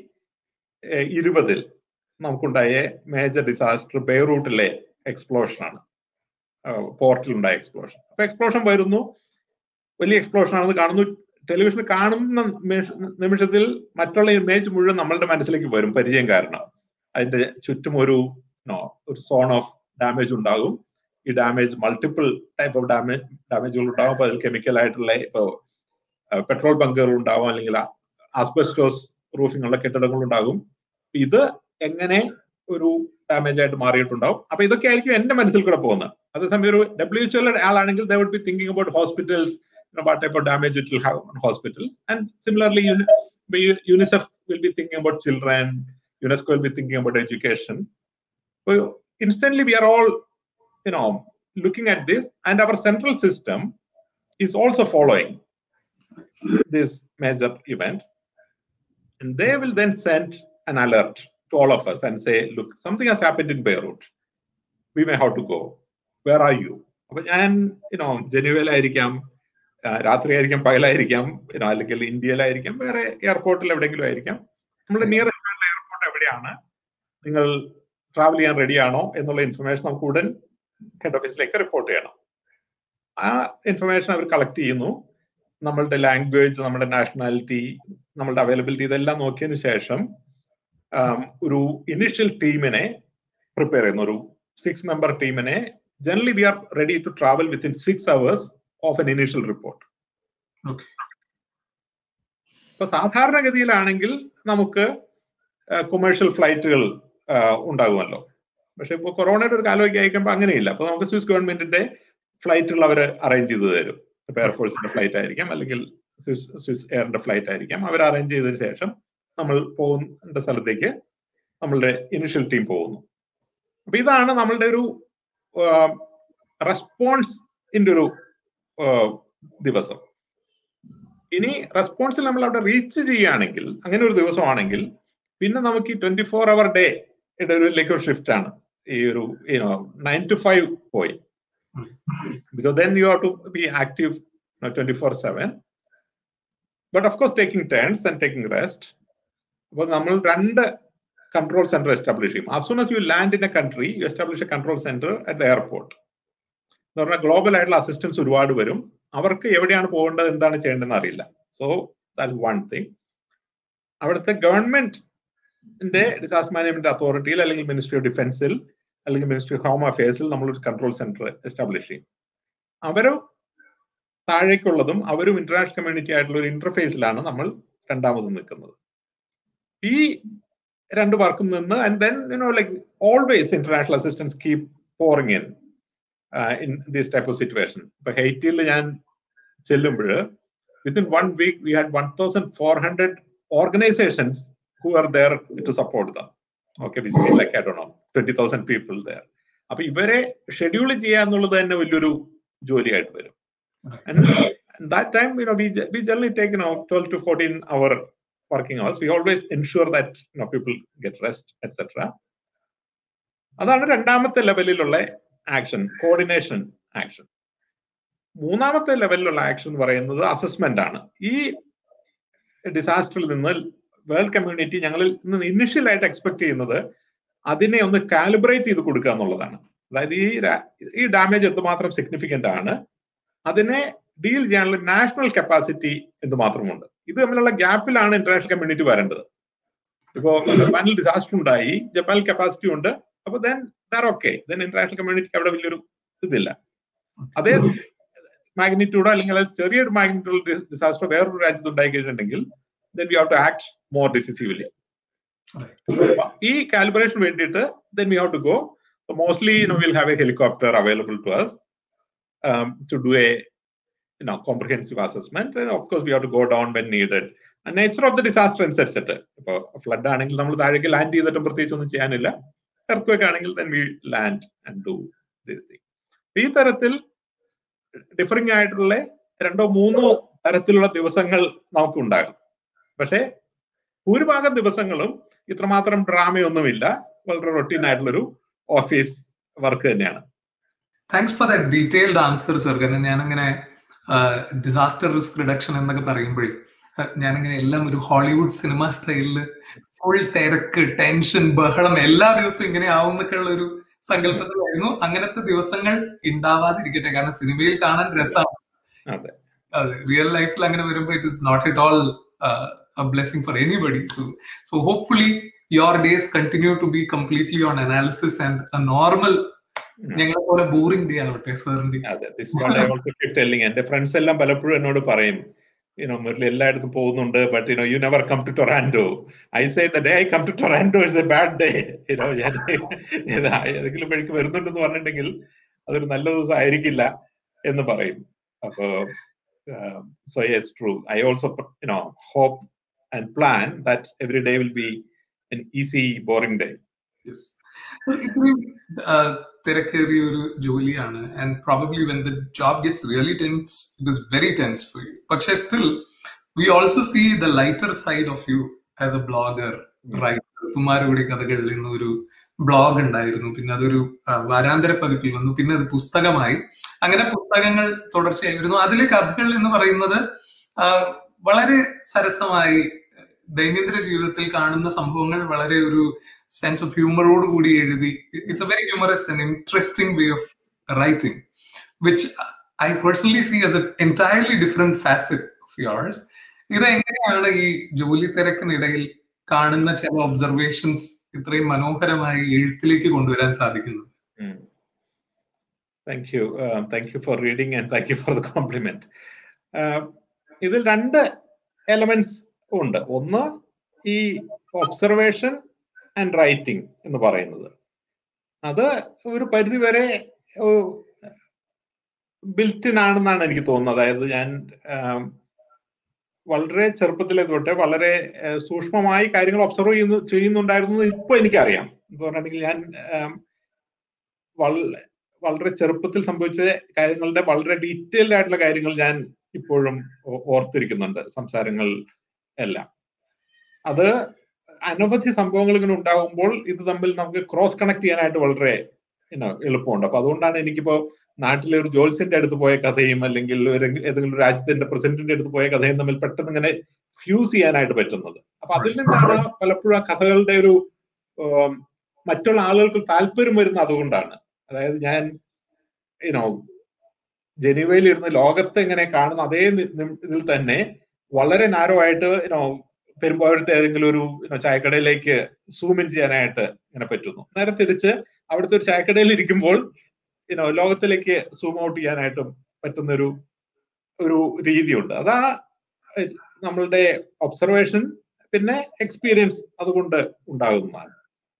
ഇരുപതിൽ നമുക്കുണ്ടായ മേജർ ഡിസാസ്റ്റർ ബെയ്റൂട്ടിലെ എക്സ്പ്ലോഷൻ ആണ് പോർട്ടിൽ ഉണ്ടായ എക്സ്പ്ലോഷൻ അപ്പൊ എക്സ്പ്ലോഷൻ വരുന്നു വലിയ എക്സ്പ്ലോഷൻ ആണെന്ന് കാണുന്നു ടെലിവിഷൻ കാണുന്ന നിമിഷത്തിൽ മറ്റുള്ള ഇമേജ് മുഴുവൻ നമ്മളുടെ മനസ്സിലേക്ക് വരും പരിചയം കാരണം അതിന്റെ ചുറ്റും ഒരു ഒരു സോൺ ഓഫ് ഡാമേജ് ഉണ്ടാകും ഈ damage multiple type of damage ഡാമേജുകൾ ഉണ്ടാകും അപ്പൊ അതിൽ കെമിക്കൽ ആയിട്ടുള്ള ഇപ്പോ പെട്രോൾ ബങ്കുകൾ ഉണ്ടാവും അല്ലെങ്കിൽ ആസ്ബസ്റ്റോസ് റൂഫിംഗ് ഉള്ള കെട്ടിടങ്ങൾ ഉണ്ടാകും ഇത് എങ്ങനെ ഒരു ഡാമേജ് ആയിട്ട് മാറിയിട്ടുണ്ടാവും അപ്പൊ ഇതൊക്കെ ആയിരിക്കും എന്റെ മനസ്സിൽ കൂടെ പോകുന്നത് അതേസമയം ഒരു ഡബ്ല്യു എച്ച് എൽ ആളാണെങ്കിൽ they would be thinking about hospitals what type of damage it will have on hospitals. And similarly, UNICEF will be thinking about children, UNESCO will be thinking about education. So instantly, we are all, you know, looking at this, and our central system is also following this major event. And they will then send an alert to all of us and say, look, something has happened in Beirut. We may have to go. Where are you? And, you know, ജനുവലായിരിക്കാം രാത്രിയായിരിക്കാം പകലായിരിക്കാം അല്ലെങ്കിൽ ഇന്ത്യയിലായിരിക്കാം വേറെ എയർപോർട്ടിൽ എവിടെയെങ്കിലും ആയിരിക്കാം നമ്മുടെ നിയറസ്റ്റ് ആയിട്ടുള്ള എയർപോർട്ട് എവിടെയാണ് നിങ്ങൾ ട്രാവൽ ചെയ്യാൻ റെഡിയാണോ എന്നുള്ള ഇൻഫർമേഷൻ നമുക്ക് ഉടൻ ഹെഡ് ഓഫീസിലേക്ക് റിപ്പോർട്ട് ചെയ്യണം ആ ഇൻഫർമേഷൻ അവർ കളക്ട് ചെയ്യുന്നു നമ്മളുടെ ലാംഗ്വേജ് നമ്മുടെ നാഷണാലിറ്റി നമ്മളുടെ അവൈലബിലിറ്റി ഇതെല്ലാം നോക്കിയതിന് ശേഷം ഒരു ഇനിഷ്യൽ ടീമിനെ പ്രിപ്പയർ ചെയ്യുന്നു ഒരു സിക്സ് മെമ്പർ ടീമിനെ generally we are ready to travel within six hours of an initial report ഇപ്പൊ സാധാരണഗതിയിലാണെങ്കിൽ നമുക്ക് കൊമേഴ്ഷ്യൽ ഫ്ലൈറ്റുകൾ ഉണ്ടാകുമല്ലോ പക്ഷെ ഇപ്പോൾ കൊറോണയുടെ ഒരു കാലമൊക്കെ അയക്കുമ്പോൾ അങ്ങനെയില്ല അപ്പൊ നമുക്ക് സ്വിസ് ഗവൺമെന്റിന്റെ ഫ്ലൈറ്റുകൾ അവർ അറേഞ്ച് ചെയ്ത് തരും ഇപ്പൊ എയർഫോഴ്സിന്റെ ഫ്ലൈറ്റ് ആയിരിക്കാം അല്ലെങ്കിൽ സ്വിസ് സ്വിസ് എയറിന്റെ ഫ്ലൈറ്റ് ആയിരിക്കാം അവർ അറേഞ്ച് ചെയ്തതിനു ശേഷം നമ്മൾ പോകുന്ന സ്ഥലത്തേക്ക് നമ്മളുടെ ഇനിഷ്യൽ ടീം പോകുന്നു അപ്പൊ ഇതാണ് നമ്മളുടെ ഒരു റെസ്പോൺസിന്റെ ഒരു ദിവസം ഇനി റെസ്പോൺസിൽ നമ്മൾ അവിടെ റീച്ച് ചെയ്യുകയാണെങ്കിൽ അങ്ങനെ ഒരു ദിവസമാണെങ്കിൽ പിന്നെ നമുക്ക് ഈ ട്വന്റി ഫോർ അവർ ഡേ ഒരു ലേക്ക് ഒരു ഷിഫ്റ്റ് ആണ് ഈ ഒരു യുനോ നയൻ ടു ഫൈവ് പോയി because then you have to be active twenty four seven but of course taking turns and taking rest അപ്പോൾ നമ്മൾ രണ്ട് കൺട്രോൾ സെന്റർ എസ്റ്റാബ്ലിഷ് ചെയ്യും as soon as you land in a country you establish a control centre at the airport എന്ന് പറഞ്ഞാൽ global ആയിട്ടുള്ള assistance ഒരുപാട് വരും അവർക്ക് എവിടെയാണ് പോകേണ്ടത് എന്താണ് ചെയ്യേണ്ടതെന്ന് അറിയില്ല സോ ദാറ്റ് വൺ തിങ് അവിടുത്തെ ഗവൺമെന്റിന്റെ ഡിസാസ്റ്റർ മാനേജ്മെന്റ് അതോറിറ്റിയിൽ അല്ലെങ്കിൽ മിനിസ്ട്രി ഓഫ് ഡിഫൻസിൽ അല്ലെങ്കിൽ മിനിസ്ട്രി ഓഫ് ഹോം അഫയേഴ്സിൽ നമ്മളൊരു കൺട്രോൾ സെന്റർ എസ്റ്റാബ്ലിഷ് ചെയ്യും അവരും താഴേക്കുള്ളതും അവരും ഇന്റർനാഷണൽ കമ്മ്യൂണിറ്റി ആയിട്ടുള്ള ഒരു ഇന്റർഫേസിലാണ് നമ്മൾ രണ്ടാമത് നിൽക്കുന്നത് ഈ രണ്ട് വർക്കും നിന്ന് and then you know like always international assistance keep pouring in in this type of situation ഇപ്പൊ ഹെയ്റ്റിയിൽ ഞാൻ ചെല്ലുമ്പോൾ within one week we had one thousand four hundred organisations who are there to support them okay which like I do know twenty thousand people there അപ്പൊ ഇവരെ schedule ചെയ്യുക എന്നുള്ളത് തന്നെ വലിയൊരു ജോലിയായിട്ട് വരും that time you know we we generally take no twelve to fourteen hour working hours we always ensure that you know people get rest etcetera അതാണ് രണ്ടാമത്തെ ലെവലിലുള്ള ആക്ഷൻ കോർഡിനേഷൻ ആക്ഷൻ മൂന്നാമത്തെ ലെവലിലുള്ള ആക്ഷൻ എന്ന് പറയുന്നത് അസസ്മെന്റ് ആണ് ഈ ഡിസാസ്റ്ററിൽ നിന്ന് വേൾഡ് കമ്മ്യൂണിറ്റി ഞങ്ങളിൽ നിന്ന് ഇനിഷ്യൽ ആയിട്ട് എക്സ്പെക്ട് ചെയ്യുന്നത് അതിനെ ഒന്ന് കാലിബ്രേറ്റ് ചെയ്ത് കൊടുക്കുക എന്നുള്ളതാണ് അതായത് ഈ ഈ ഡാമേജ് എന്തുമാത്രം സിഗ്നിഫിക്കന്റ് ആണ് അതിനെ ഡീൽ ചെയ്യാനുള്ള നാഷണൽ കപ്പാസിറ്റി എന്തുമാത്രമുണ്ട് ഇത് തമ്മിലുള്ള ഗ്യാപ്പിലാണ് ഇന്റർനാഷണൽ കമ്മ്യൂണിറ്റി വരേണ്ടത് ഇപ്പോ ജപ്പാനിൽ ഡിസാസ്റ്റർ ഉണ്ടായി ജപ്പാനിൽ കപ്പാസിറ്റി ഉണ്ട് അപ്പൊ then there okay then international കമ്മ്യൂണിറ്റിക്ക് അവിടെ വലിയൊരു ഇതില്ല അതേ മാഗ്നിറ്റ്യൂഡോ അല്ലെങ്കിൽ ചെറിയൊരു മാഗ്നിറ്റ്യൂഡ് ഡിസാസ്റ്റർ വേറൊരു രാജ്യത്ത് ഉണ്ടായി കഴിഞ്ഞിട്ടുണ്ടെങ്കിൽ then we have to act more decisively ഈ കാലിബ്രേഷൻ വേണ്ടിയിട്ട് then we have to go mostly you know will have a helicopter available to us to do a you know comprehensive assessment and of course we have to go down when needed nature of the disaster അനുസരിച്ചിട്ട് ഇപ്പൊ flood ആണെങ്കിൽ നമ്മൾ താഴേക്ക് land ചെയ്തിട്ടും പ്രത്യേകിച്ച് ഒന്നും ചെയ്യാനില്ല earth ആണെങ്കിൽ then we land and do this thing ഈ തരത്തിൽ ഡിഫറിംഗ് ആയിട്ടുള്ള രണ്ടോ മൂന്നോ തരത്തിലുള്ള ദിവസങ്ങൾ നമുക്ക് ഉണ്ടാകും പക്ഷേ ഭൂരിഭാഗം ദിവസങ്ങളും ഇത്രമാത്രം ഡ്രാമയൊന്നുമില്ല വളരെ റൊട്ടീൻ ആയിട്ടുള്ളൊരു ഓഫീസ് വർക്ക് തന്നെയാണ് thanks for that detailed answer sir കാരണം ഞാനിങ്ങനെ ഡിസാസ്റ്റർ റിസ്ക് റിഡക്ഷൻ എന്നൊക്കെ പറയുമ്പോഴേ ഞാനിങ്ങനെ എല്ലാം ഒരു ഹോളിവുഡ് സിനിമ സ്റ്റൈലിൽ ഫുൾ തിരക്ക് ടെൻഷൻ ബഹളം എല്ലാ ദിവസവും ഇങ്ങനെ ആവുന്നൊക്കെയുള്ള ഒരു സങ്കല്പത്തിലായിരുന്നു അങ്ങനത്തെ ദിവസങ്ങൾ ഉണ്ടാവാതിരിക്കട്ടെ കാരണം സിനിമയിൽ കാണാൻ രസമാണ് അതെ റിയൽ ലൈഫിൽ അങ്ങനെ വരുമ്പോൾ it is not it all blessing for anybody so so hopefully your days continue to be completely on analysis and a normal ഞങ്ങളെ പോലെ ബോറിംഗ് ഡേ ആവട്ടെ സാറിന്റെ എന്റെ ഫ്രണ്ട്സ് എല്ലാം പലപ്പോഴും എന്നോട് പറയും യുനോ മുരളി എല്ലായിടത്തും പോകുന്നുണ്ട് but you know you never come to Toronto I say the day I come to Toronto is a bad day you know ഞാൻ ഏതെങ്കിലും വഴിക്ക് വരുന്നുണ്ടെന്ന് പറഞ്ഞിട്ടുണ്ടെങ്കിൽ അതൊരു നല്ല ദിവസം ആയിരിക്കില്ല എന്ന് പറയും അപ്പോ so yes true I also you know hope and plan that every day will be an easy boring day തിരക്കേറിയ ഒരു ജോലിയാണ് and probably when the job gets really tense it is very tense for you പക്ഷെ still we also see the lighter side of you as a blogger writer തുമാരുകൂടി കഥകളിൽ നിന്ന് ഒരു blog ഉണ്ടായിരുന്നു പിന്നെ അതൊരു വാരാന്തര പതിപ്പിൽ വന്നു പിന്നെ അത് പുസ്തകമായി അങ്ങനെ പുസ്തകങ്ങൾ തുടർച്ചയായി വരുന്നു അതിലെ കഥകൾ എന്ന് പറയുന്നത് വളരെ സരസമായി ദൈനംദിന ജീവിതത്തിൽ കാണുന്ന സംഭവങ്ങൾ വളരെ ഒരു സെൻസ് ഓഫ് ഹ്യൂമറോട് കൂടി എഴുതി it's a very humorous and interesting way of writing which I personally see as a entirely different facet of yours ഇത് എങ്ങനെയാണ് ഈ ജോലി തിരക്കിനിടയിൽ കാണുന്ന ചില ഒബ്സർവേഷൻസ് ഇത്രയും മനോഹരമായി എഴുത്തിലേക്ക് കൊണ്ടുവരാൻ സാധിക്കുന്നത് thank you thank you for reading and thank you for the compliment ഇതിൽ രണ്ട് എലമെന്റ്സ് ഉണ്ട് ഒന്ന് ഈ ഒബ്സർവേഷൻ ആൻഡ് റൈറ്റിംഗ് എന്ന് പറയുന്നത് അത് ഒരു പരിധി വരെ ബിൽറ്റിൻ ആണെന്നാണ് എനിക്ക് തോന്നുന്നത് അതായത് ഞാൻ വളരെ ചെറുപ്പത്തിലെ തൊട്ട് വളരെ സൂക്ഷ്മമായി കാര്യങ്ങൾ ഒബ്സർവ് ചെയ്യുന്നു ചെയ്യുന്നുണ്ടായിരുന്നു ഇപ്പൊ എനിക്കറിയാം എന്ന് പറഞ്ഞിട്ടുണ്ടെങ്കിൽ ഞാൻ വളരെ ചെറുപ്പത്തിൽ സംഭവിച്ച കാര്യങ്ങളുടെ വളരെ ഡീറ്റെയിൽഡ് ആയിട്ടുള്ള കാര്യങ്ങൾ ഞാൻ ഇപ്പോഴും ഓർത്തിരിക്കുന്നുണ്ട് സംസാരങ്ങൾ എല്ലാം അത് അനവധി സംഭവങ്ങൾ ഇങ്ങനെ ഉണ്ടാകുമ്പോൾ ഇത് തമ്മിൽ നമുക്ക് ക്രോസ് കണക്ട് ചെയ്യാനായിട്ട് വളരെ എളുപ്പമുണ്ട് അപ്പൊ അതുകൊണ്ടാണ് എനിക്കിപ്പോ നാട്ടിലെ ഒരു ജോത്സ്യന്റെ അടുത്ത് പോയ കഥയും അല്ലെങ്കിൽ ഒരു ഏതെങ്കിലും രാജ്യത്തിന്റെ പ്രസിഡന്റിന്റെ അടുത്ത് പോയ കഥയും തമ്മിൽ പെട്ടെന്ന് ഇങ്ങനെ ഫ്യൂസ് ചെയ്യാനായിട്ട് പറ്റുന്നത് അപ്പൊ അതിൽ നിന്നാണ് പലപ്പോഴും ആ കഥകളുടെ ഒരു മറ്റുള്ള ആളുകൾക്ക് താല്പര്യം വരുന്നത് അതുകൊണ്ടാണ് അതായത് ഞാൻ യുനോ ജനീവയിൽ ഇരുന്ന് ലോകത്തെ എങ്ങനെ കാണുന്ന അതേ ഇതിൽ തന്നെ വളരെ നാരോ ആയിട്ട് യുനോ പെരുമ്പാവൂരത്തെ ഏതെങ്കിലും ഒരു ചായക്കടയിലേക്ക് സൂം ഇൻ ചെയ്യാനായിട്ട് ഇങ്ങനെ പറ്റുന്നു നേരെ തിരിച്ച് അവിടുത്തെ ഒരു ചായക്കടയിൽ ഇരിക്കുമ്പോൾ യുനോ ലോകത്തിലേക്ക് സൂം ഔട്ട് ചെയ്യാനായിട്ടും പറ്റുന്ന ഒരു ഒരു രീതിയുണ്ട് അതാ നമ്മളുടെ ഒബ്സർവേഷൻ പിന്നെ എക്സ്പീരിയൻസ് അതുകൊണ്ട് ഉണ്ടാകുന്നതാണ്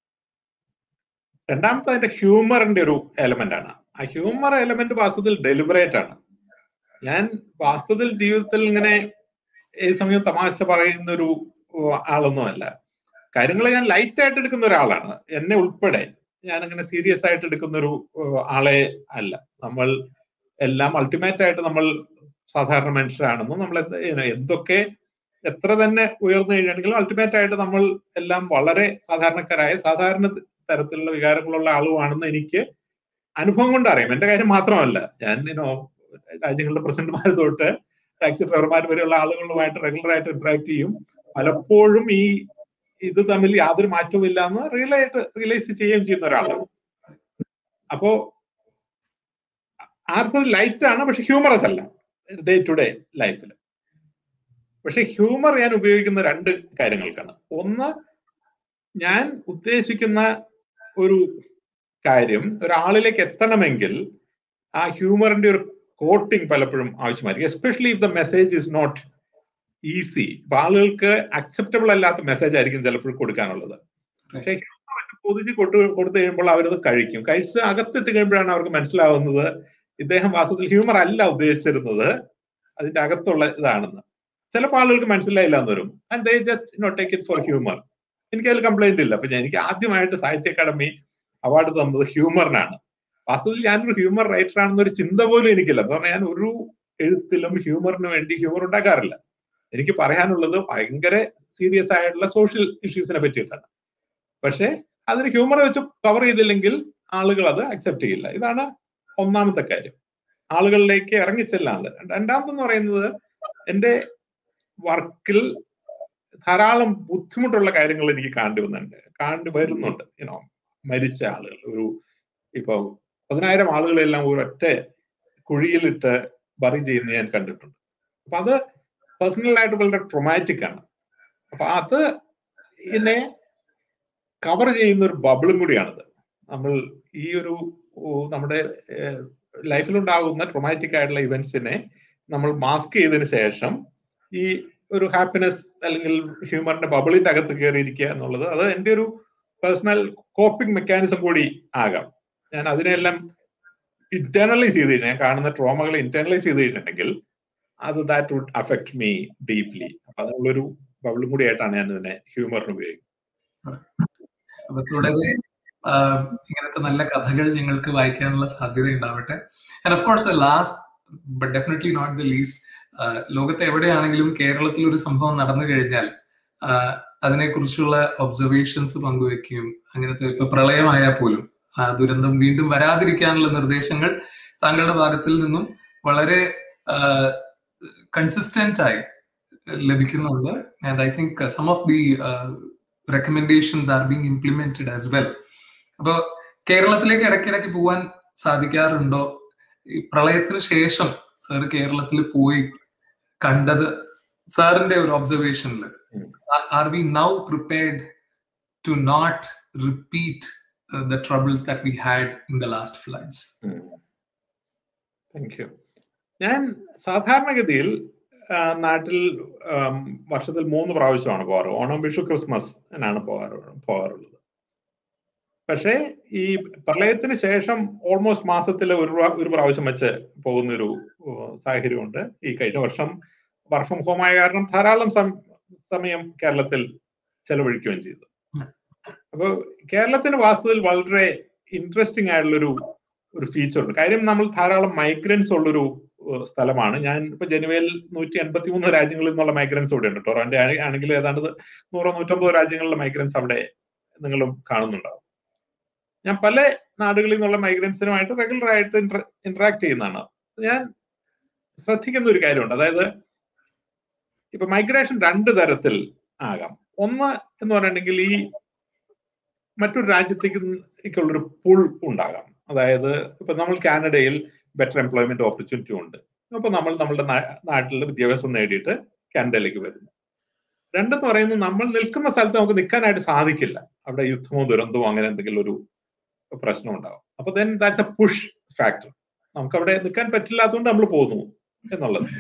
രണ്ടാമത്തെ അതിന്റെ ഹ്യൂമറിന്റെ ഒരു എലമെന്റ് ആണ് ആ ഹ്യൂമർ എലമെന്റ് വാസ്തവത്തിൽ ഡെലിബറേറ്റ് ആണ് ഞാൻ വാസ്തവത്തിൽ ജീവിതത്തിൽ ഇങ്ങനെ ഈ സമയം തമാശ പറയുന്ന ഒരു ആളൊന്നുമല്ല കാര്യങ്ങൾ ഞാൻ ലൈറ്റ് ആയിട്ട് എടുക്കുന്ന ഒരാളാണ് എന്നെ ഉൾപ്പെടെ ഞാൻ അങ്ങനെ സീരിയസ് ആയിട്ട് എടുക്കുന്ന ഒരു ആളെ അല്ല നമ്മൾ എല്ലാം അൾട്ടിമേറ്റ് ആയിട്ട് നമ്മൾ സാധാരണ മനുഷ്യരാണെന്നും നമ്മൾ എന്തൊക്കെ എത്ര തന്നെ ഉയർന്നു കഴിയുകയാണെങ്കിലും അൾട്ടിമേറ്റ് ആയിട്ട് നമ്മൾ എല്ലാം വളരെ സാധാരണക്കാരായ സാധാരണ തരത്തിലുള്ള വികാരങ്ങളുള്ള ആളുമാണെന്ന് എനിക്ക് അനുഭവം കൊണ്ട് അറിയാം എന്റെ കാര്യം മാത്രമല്ല ഞാൻ ഇനോ രാജ്യങ്ങളുടെ പ്രസിഡന്റുമാർ തൊട്ട് ടാക്സി ഡ്രൈവർമാർ വരെയുള്ള ആളുകളുമായിട്ട് റെഗുലർ ആയിട്ട് ഇന്ററാക്ട് ചെയ്യും പലപ്പോഴും ഈ ഇത് തമ്മിൽ യാതൊരു മാറ്റവും ഇല്ല എന്ന് റിയലായിട്ട് റിയലൈസ് ചെയ്യുകയും ചെയ്യുന്ന ഒരാളാണ് അപ്പോ ആർക്കും ലൈറ്റ് ആണ് പക്ഷെ ഹ്യൂമറസ് അല്ല ഡേ ടു ഡേ ലൈഫിൽ പക്ഷെ ഹ്യൂമർ ഞാൻ ഉപയോഗിക്കുന്ന രണ്ട് കാര്യങ്ങൾക്കാണ് ഒന്ന് ഞാൻ ഉദ്ദേശിക്കുന്ന ഒരു കാര്യം ഒരാളിലേക്ക് എത്തണമെങ്കിൽ ആ ഹ്യൂമറിന്റെ ഒരു കോട്ടിംഗ് പലപ്പോഴും ആവശ്യമായിരിക്കും especially if the message is not easy അപ്പൊ ആളുകൾക്ക് അക്സെപ്റ്റബിൾ അല്ലാത്ത മെസ്സേജ് ആയിരിക്കും ചിലപ്പോൾ കൊടുക്കാനുള്ളത് പക്ഷെ ഹ്യൂമർ വെച്ച് പൊതിച്ച് കൊടുത്തു കൊടുത്തു കഴിയുമ്പോൾ അവരത് കഴിക്കും കഴിച്ച് അകത്തെത്തി കഴിയുമ്പോഴാണ് അവർക്ക് മനസ്സിലാവുന്നത് ഇദ്ദേഹം വാസ്തവത്തിൽ ഹ്യൂമർ അല്ല ഉദ്ദേശിച്ചിരുന്നത് അതിന്റെ അകത്തുള്ള ഇതാണെന്ന് ചിലപ്പോൾ ആളുകൾക്ക് മനസ്സിലായില്ല എന്ന് വരും and they just not take it for humour എനിക്ക് അതിൽ കംപ്ലൈന്റ് ഇല്ല അപ്പൊ എനിക്ക് ആദ്യമായിട്ട് സാഹിത്യ അക്കാദമി അവാർഡ് തന്നത് ഹ്യൂമറിനാണ് വാസ്തവത്തിൽ ഞാനൊരു ഹ്യൂമർ റൈറ്റർ ആണെന്നൊരു ചിന്ത പോലും എനിക്കില്ല എന്ന് പറഞ്ഞാൽ ഞാൻ ഒരു എഴുത്തിലും ഹ്യൂമറിന് വേണ്ടി ഹ്യൂമർ ഉണ്ടാക്കാറില്ല എനിക്ക് പറയാനുള്ളത് ഭയങ്കര സീരിയസ് ആയിട്ടുള്ള സോഷ്യൽ ഇഷ്യൂസിനെ പറ്റിയിട്ടാണ് പക്ഷെ അതിന് ഹ്യൂമർ വെച്ച് കവർ ചെയ്തില്ലെങ്കിൽ ആളുകൾ അത് അക്സെപ്റ്റ് ചെയ്യില്ല ഇതാണ് ഒന്നാമത്തെ കാര്യം ആളുകളിലേക്ക് ഇറങ്ങിച്ചെല്ലാണ് രണ്ടാമതെന്ന് പറയുന്നത് എൻ്റെ വർക്കിൽ ധാരാളം ബുദ്ധിമുട്ടുള്ള കാര്യങ്ങൾ എനിക്ക് കാണേണ്ടി വന്നിട്ടുണ്ട് കാണേണ്ടി വരുന്നുണ്ട് യുനോ മരിച്ച ആളുകൾ ഒരു ഇപ്പൊ പതിനായിരം ആളുകളെല്ലാം ഒരൊറ്റ കുഴിയിലിട്ട് ബറി ചെയ്യുന്ന ഞാൻ കണ്ടിട്ടുണ്ട് അപ്പൊ അത് പേഴ്സണലായിട്ട് വളരെ ട്രൊമാറ്റിക് ആണ് അപ്പൊ അത് ഇതിനെ കവർ ചെയ്യുന്ന ഒരു ബബിളും കൂടിയാണിത് നമ്മൾ ഈ ഒരു നമ്മുടെ ലൈഫിലുണ്ടാകുന്ന ട്രൊമാറ്റിക് ആയിട്ടുള്ള ഇവന്റ്സിനെ നമ്മൾ മാസ്ക് ചെയ്തതിന് ശേഷം ഈ ഒരു ഹാപ്പിനെസ് അല്ലെങ്കിൽ ഹ്യൂമറിന്റെ ബബിളിന്റെ അകത്ത് കയറിയിരിക്കുക എന്നുള്ളത് അത് എൻ്റെ ഒരു പേഴ്സണൽ കോപ്പിംഗ് മെക്കാനിസം കൂടി ആകാം ഞാൻ അതിനെല്ലാം ഇന്റേണലൈസ് ചെയ്തിട്ട് ഞാൻ കാണുന്ന ട്രോമകൾ ഇന്റേണലൈസ് ചെയ്തിട്ടുണ്ടെങ്കിൽ അത് that would affect me deeply അപ്പൊ അതിനുള്ളൊരു ബബിളും കൂടി ആയിട്ടാണ് ഞാൻ ഇതിനെ ഹ്യൂമറിന് ഉപയോഗിക്കുന്നത് അപ്പൊ തുടരെ ഇങ്ങനത്തെ നല്ല കഥകൾ ഞങ്ങൾക്ക് വായിക്കാനുള്ള സാധ്യത ഉണ്ടാവട്ടെ and of course last but definitely not the least ലോകത്ത് എവിടെയാണെങ്കിലും കേരളത്തിൽ ഒരു സംഭവം നടന്നു കഴിഞ്ഞാൽ അതിനെക്കുറിച്ചുള്ള ഒബ്സർവേഷൻസ് പങ്കുവെക്കുകയും അങ്ങനത്തെ ഇപ്പൊ പ്രളയമായാൽ പോലും ആ ദുരന്തം വീണ്ടും വരാതിരിക്കാനുള്ള നിർദ്ദേശങ്ങൾ താങ്കളുടെ ഭാഗത്തിൽ നിന്നും വളരെ കൺസിസ്റ്റന്റ് ആയി ലഭിക്കുന്നുണ്ട് and I think some of the recommendations are being implemented as well അപ്പോൾ കേരളത്തിലേക്ക് ഇടയ്ക്കിടയ്ക്ക് പോകാൻ സാധിക്കാറുണ്ടോ ഈ പ്രളയത്തിന് ശേഷം സാർ കേരളത്തിൽ പോയി കണ്ടത് സാറിന്റെ ഒരു ഒബ്സർവേഷനിൽ are we now prepared to not repeat the troubles that we had in the last floods thank you ഞാൻ സാധാരണഗതിയിൽ നാട്ടിൽ വർഷത്തിൽ മൂന്ന് പ്രാവശ്യമാണ് പോകാറ് ഓണം വിഷു ക്രിസ്മസ് എന്നാണ് പോകാറ് പോകാറുള്ളത് പക്ഷേ ഈ പ്രളയത്തിന് ശേഷം ഓൾമോസ്റ്റ് മാസത്തിൽ ഒരു ഒരു പ്രാവശ്യം വെച്ച് പോകുന്ന ഒരു സാഹചര്യമുണ്ട് ഈ കഴിഞ്ഞ വർഷം വർക്ക് ഫ്രം ഹോം ആയ കാരണം ധാരാളം സമയം കേരളത്തിൽ ചെലവഴിക്കുകയും ചെയ്തു അപ്പോൾ കേരളത്തിന് വാസ്തവത്തിൽ വളരെ ഇൻട്രസ്റ്റിംഗ് ആയിട്ടുള്ളൊരു ഒരു ഫീച്ചർ ഉണ്ട് കാര്യം നമ്മൾ ധാരാളം മൈഗ്രൻസ് ഉള്ളൊരു സ്ഥലമാണ് ഞാൻ ഇപ്പൊ ജനുവയിൽ നൂറ്റി എൺപത്തി മൂന്ന് രാജ്യങ്ങളിൽ നിന്നുള്ള മൈഗ്രൻസ് ഇവിടെ ഉണ്ട് ടൊറോന്റെ ആണെങ്കിൽ ഏതാണ്ട് നൂറോ നൂറ്റമ്പതോ രാജ്യങ്ങളിലെ മൈഗ്രൻസ് അവിടെ നിങ്ങളും കാണുന്നുണ്ടാവും ഞാൻ പല നാടുകളിൽ നിന്നുള്ള മൈഗ്രൻസിനുമായിട്ട് റെഗുലർ ആയിട്ട് ഇന്ററാക്ട് ചെയ്യുന്നതാണ് ഞാൻ ശ്രദ്ധിക്കുന്ന ഒരു കാര്യമുണ്ട് അതായത് ഇപ്പൊ മൈഗ്രേഷൻ രണ്ട് തരത്തിൽ ആകാം ഒന്ന് എന്ന് പറഞ്ഞിട്ടുണ്ടെങ്കിൽ ഈ മറ്റൊരു രാജ്യത്തേക്കുള്ളൊരു പുൾ ഉണ്ടാകാം അതായത് ഇപ്പൊ നമ്മൾ കാനഡയിൽ ബെറ്റർ എംപ്ലോയ്മെന്റ് ഓപ്പർച്യൂണിറ്റി ഉണ്ട് അപ്പൊ നമ്മൾ നമ്മുടെ നാട്ടിൽ വിദ്യാഭ്യാസം നേടിയിട്ട് കാനഡയിലേക്ക് വരുന്നു രണ്ടെന്ന് പറയുന്നത് നമ്മൾ നിൽക്കുന്ന സ്ഥലത്ത് നമുക്ക് നിൽക്കാനായിട്ട് സാധിക്കില്ല അവിടെ യുദ്ധമോ ദുരന്തമോ അങ്ങനെ എന്തെങ്കിലും ഒരു പ്രശ്നം ഉണ്ടാവും അപ്പൊ then that's a push factor നമുക്ക് അവിടെ നിൽക്കാൻ പറ്റില്ലാത്തതുകൊണ്ട് നമ്മൾ പോകുന്നു എന്നുള്ളത്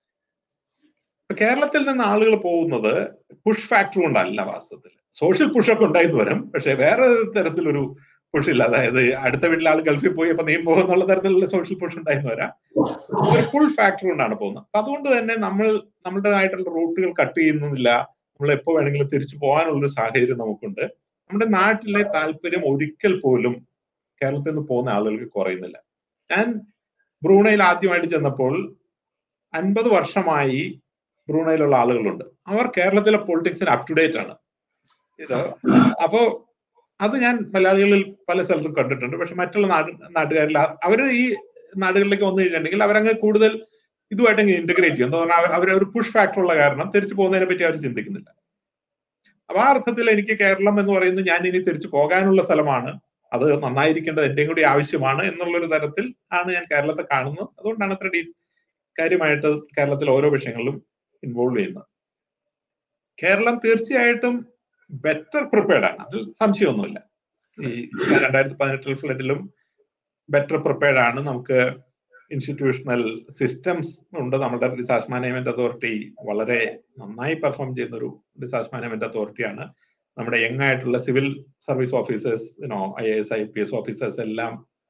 കേരളത്തിൽ നിന്ന് ആളുകൾ പോകുന്നത് പുഷ് ഫാക്ടർ കൊണ്ടല്ല വാസ്തവത്തിൽ സോഷ്യൽ പുഷൊക്കെ ഉണ്ടായിരുന്നു വരും പക്ഷെ വേറെ തരത്തിലൊരു പുഷ് ഇല്ല അതായത് അടുത്ത വീട്ടിലെ ആൾ ഗൾഫിൽ പോയി അപ്പൊ നീ പോകുന്നുള്ള തരത്തിലുള്ള സോഷ്യൽ പുഷ് ഉണ്ടായിരുന്നു വരാം ഒരു ഫുൾ ഫാക്ടർ കൊണ്ടാണ് പോകുന്നത് അപ്പൊ അതുകൊണ്ട് തന്നെ നമ്മൾ നമ്മുടേതായിട്ടുള്ള റൂട്ടുകൾ കട്ട് ചെയ്യുന്നില്ല നമ്മൾ എപ്പോ വേണമെങ്കിലും തിരിച്ചു പോകാനുള്ള ഒരു സാഹചര്യം നമുക്കുണ്ട് നമ്മുടെ നാട്ടിലെ താല്പര്യം ഒരിക്കൽ പോലും കേരളത്തിൽ നിന്ന് പോകുന്ന ആളുകൾക്ക് കുറയുന്നില്ല ഞാൻ ബ്രൂണയിൽ ആദ്യമായിട്ട് ചെന്നപ്പോൾ അൻപത് വർഷമായി ബ്രൂണയിലുള്ള ആളുകളുണ്ട് അവർ കേരളത്തിലെ പൊളിറ്റിക്സിന് അപ് ടു ഡേറ്റ് ആണ് ഇത് അപ്പോ അത് ഞാൻ മലയാളികളിൽ പല സ്ഥലത്തും കണ്ടിട്ടുണ്ട് പക്ഷെ മറ്റുള്ള നാട് നാട്ടുകാരിൽ അവർ ഈ നാടുകളിലേക്ക് വന്നു കഴിഞ്ഞിട്ടുണ്ടെങ്കിൽ അവരങ്ങ് കൂടുതൽ ഇതുമായിട്ട് അങ്ങ് ഇന്റഗ്രേറ്റ് ചെയ്യും എന്താ പറഞ്ഞാൽ അവർ ഒരു പുഷ് ഫാക്ടർ ഉള്ള കാരണം തിരിച്ചു പോകുന്നതിനെ പറ്റി അവർ ചിന്തിക്കുന്നില്ല അപ്പൊ ആ അർത്ഥത്തിൽ എനിക്ക് കേരളം എന്ന് പറയുന്നത് ഞാൻ ഇനി തിരിച്ചു പോകാനുള്ള സ്ഥലമാണ് അത് നന്നായിരിക്കേണ്ടത് എന്റെയും കൂടി ആവശ്യമാണ് എന്നുള്ളൊരു തരത്തിൽ ആണ് ഞാൻ കേരളത്തെ കാണുന്നത് അതുകൊണ്ടാണ് അത്ര ഡീ കാര്യമായിട്ട് കേരളത്തിൽ ഓരോ വിഷയങ്ങളിലും ഇൻവോൾവ് ചെയ്യുന്നത് കേരളം തീർച്ചയായിട്ടും ബെറ്റർ പ്രിപ്പയർഡ് ആണ് അതിൽ സംശയമൊന്നുമില്ല ഈ രണ്ടായിരത്തി പതിനെട്ടിൽ ഫ്ലഡിലും ബെറ്റർ പ്രിപ്പയർഡ് ആണ് നമുക്ക് ഇൻസ്റ്റിറ്റ്യൂഷണൽ സിസ്റ്റംസ് ഉണ്ട് നമ്മുടെ ഡിസാസ്റ്റർ മാനേജ്മെന്റ് അതോറിറ്റി വളരെ നന്നായി പെർഫോം ചെയ്യുന്ന ഒരു ഡിസാസ്റ്റർ മാനേജ്മെന്റ് അതോറിറ്റിയാണ് നമ്മുടെ യങ് ആയിട്ടുള്ള civil service officers you know I S I P S officers എല്ലാം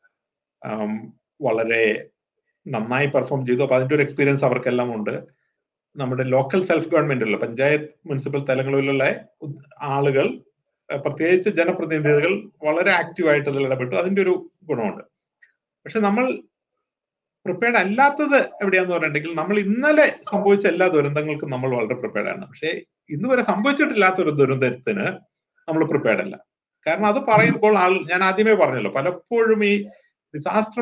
വളരെ നന്നായി പെർഫോം ചെയ്തു അപ്പൊ അതിന്റെ ഒരു എക്സ്പീരിയൻസ് അവർക്കെല്ലാം ഉണ്ട് നമ്മുടെ ലോക്കൽ സെൽഫ് ഗവൺമെന്റിലുള്ള പഞ്ചായത്ത് മുനിസിപ്പൽ തലങ്ങളിലുള്ള ആളുകൾ പ്രത്യേകിച്ച് ജനപ്രതിനിധികൾ വളരെ ആക്റ്റീവായിട്ട് അതിൽ ഇടപെട്ടു അതിന്റെ ഒരു ഗുണമുണ്ട് പക്ഷെ നമ്മൾ പ്രിപ്പയർഡ് അല്ലാത്തത് എവിടെയാന്ന് പറഞ്ഞിട്ടുണ്ടെങ്കിൽ നമ്മൾ ഇന്നലെ സംഭവിച്ച എല്ലാ ദുരന്തങ്ങൾക്കും നമ്മൾ വളരെ പ്രിപ്പയർഡ് ആണ് പക്ഷേ ഇന്ന് വരെ സംഭവിച്ചിട്ടില്ലാത്ത ഒരു ദുരന്തത്തിന് നമ്മൾ പ്രിപ്പയർഡ് അല്ല കാരണം അത് പറയുമ്പോൾ ആൾ ഞാൻ ആദ്യമേ പറഞ്ഞല്ലോ പലപ്പോഴും ഈ ഡിസാസ്റ്റർ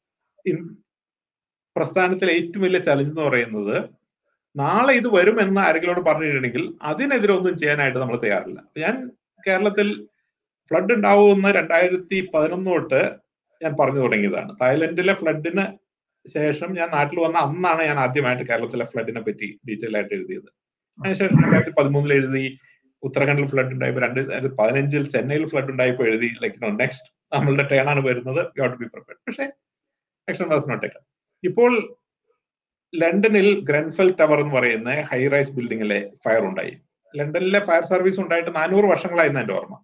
പ്രസ്ഥാനത്തിലെ ഏറ്റവും വലിയ ചലഞ്ച് എന്ന് പറയുന്നത് നാളെ ഇത് വരും എന്ന് ആരെങ്കിലോട് പറഞ്ഞിട്ടുണ്ടെങ്കിൽ അതിനെതിരെ ഒന്നും ചെയ്യാനായിട്ട് നമ്മൾ തയ്യാറില്ല ഞാൻ കേരളത്തിൽ ഫ്ലഡ് ഉണ്ടാവുമെന്ന് രണ്ടായിരത്തി പതിനൊന്ന് തൊട്ട് ഞാൻ പറഞ്ഞു തുടങ്ങിയതാണ് തായ്ലൻഡിലെ ഫ്ലഡിന് ശേഷം ഞാൻ നാട്ടിൽ വന്ന അന്നാണ് ഞാൻ ആദ്യമായിട്ട് കേരളത്തിലെ ഫ്ലഡിനെ പറ്റി ഡീറ്റെയിൽ ആയിട്ട് എഴുതിയത് അതിനുശേഷം രണ്ടായിരത്തി പതിമൂന്നിൽ എഴുതി ഉത്തരാഖണ്ഡിൽ ഫ്ലഡ് ഉണ്ടായപ്പോൾ രണ്ട് പതിനഞ്ചിൽ ചെന്നൈയിൽ ഫ്ലഡ് ഉണ്ടായപ്പോൾ എഴുതി ലൈക്ക് നോ നെക്സ്റ്റ് നമ്മളുടെ ടേൺ ആണ് വരുന്നത് യു ടു ബി പ്രിപ്പയർഡ് പക്ഷേ ആക്ഷൻ വാസ് നോട്ട് ടേക്കൺ ഇപ്പോൾ ലണ്ടനിൽ ഗ്രൻഫെൽ ടവർ എന്ന് പറയുന്ന ഹൈ റൈസ് ബിൽഡിങ്ങിലെ ഫയർ ഉണ്ടായി ലണ്ടനിലെ ഫയർ സർവീസ് ഉണ്ടായിട്ട് നാനൂറ് വർഷങ്ങളായിരുന്നു എന്റെ ഓർമ്മ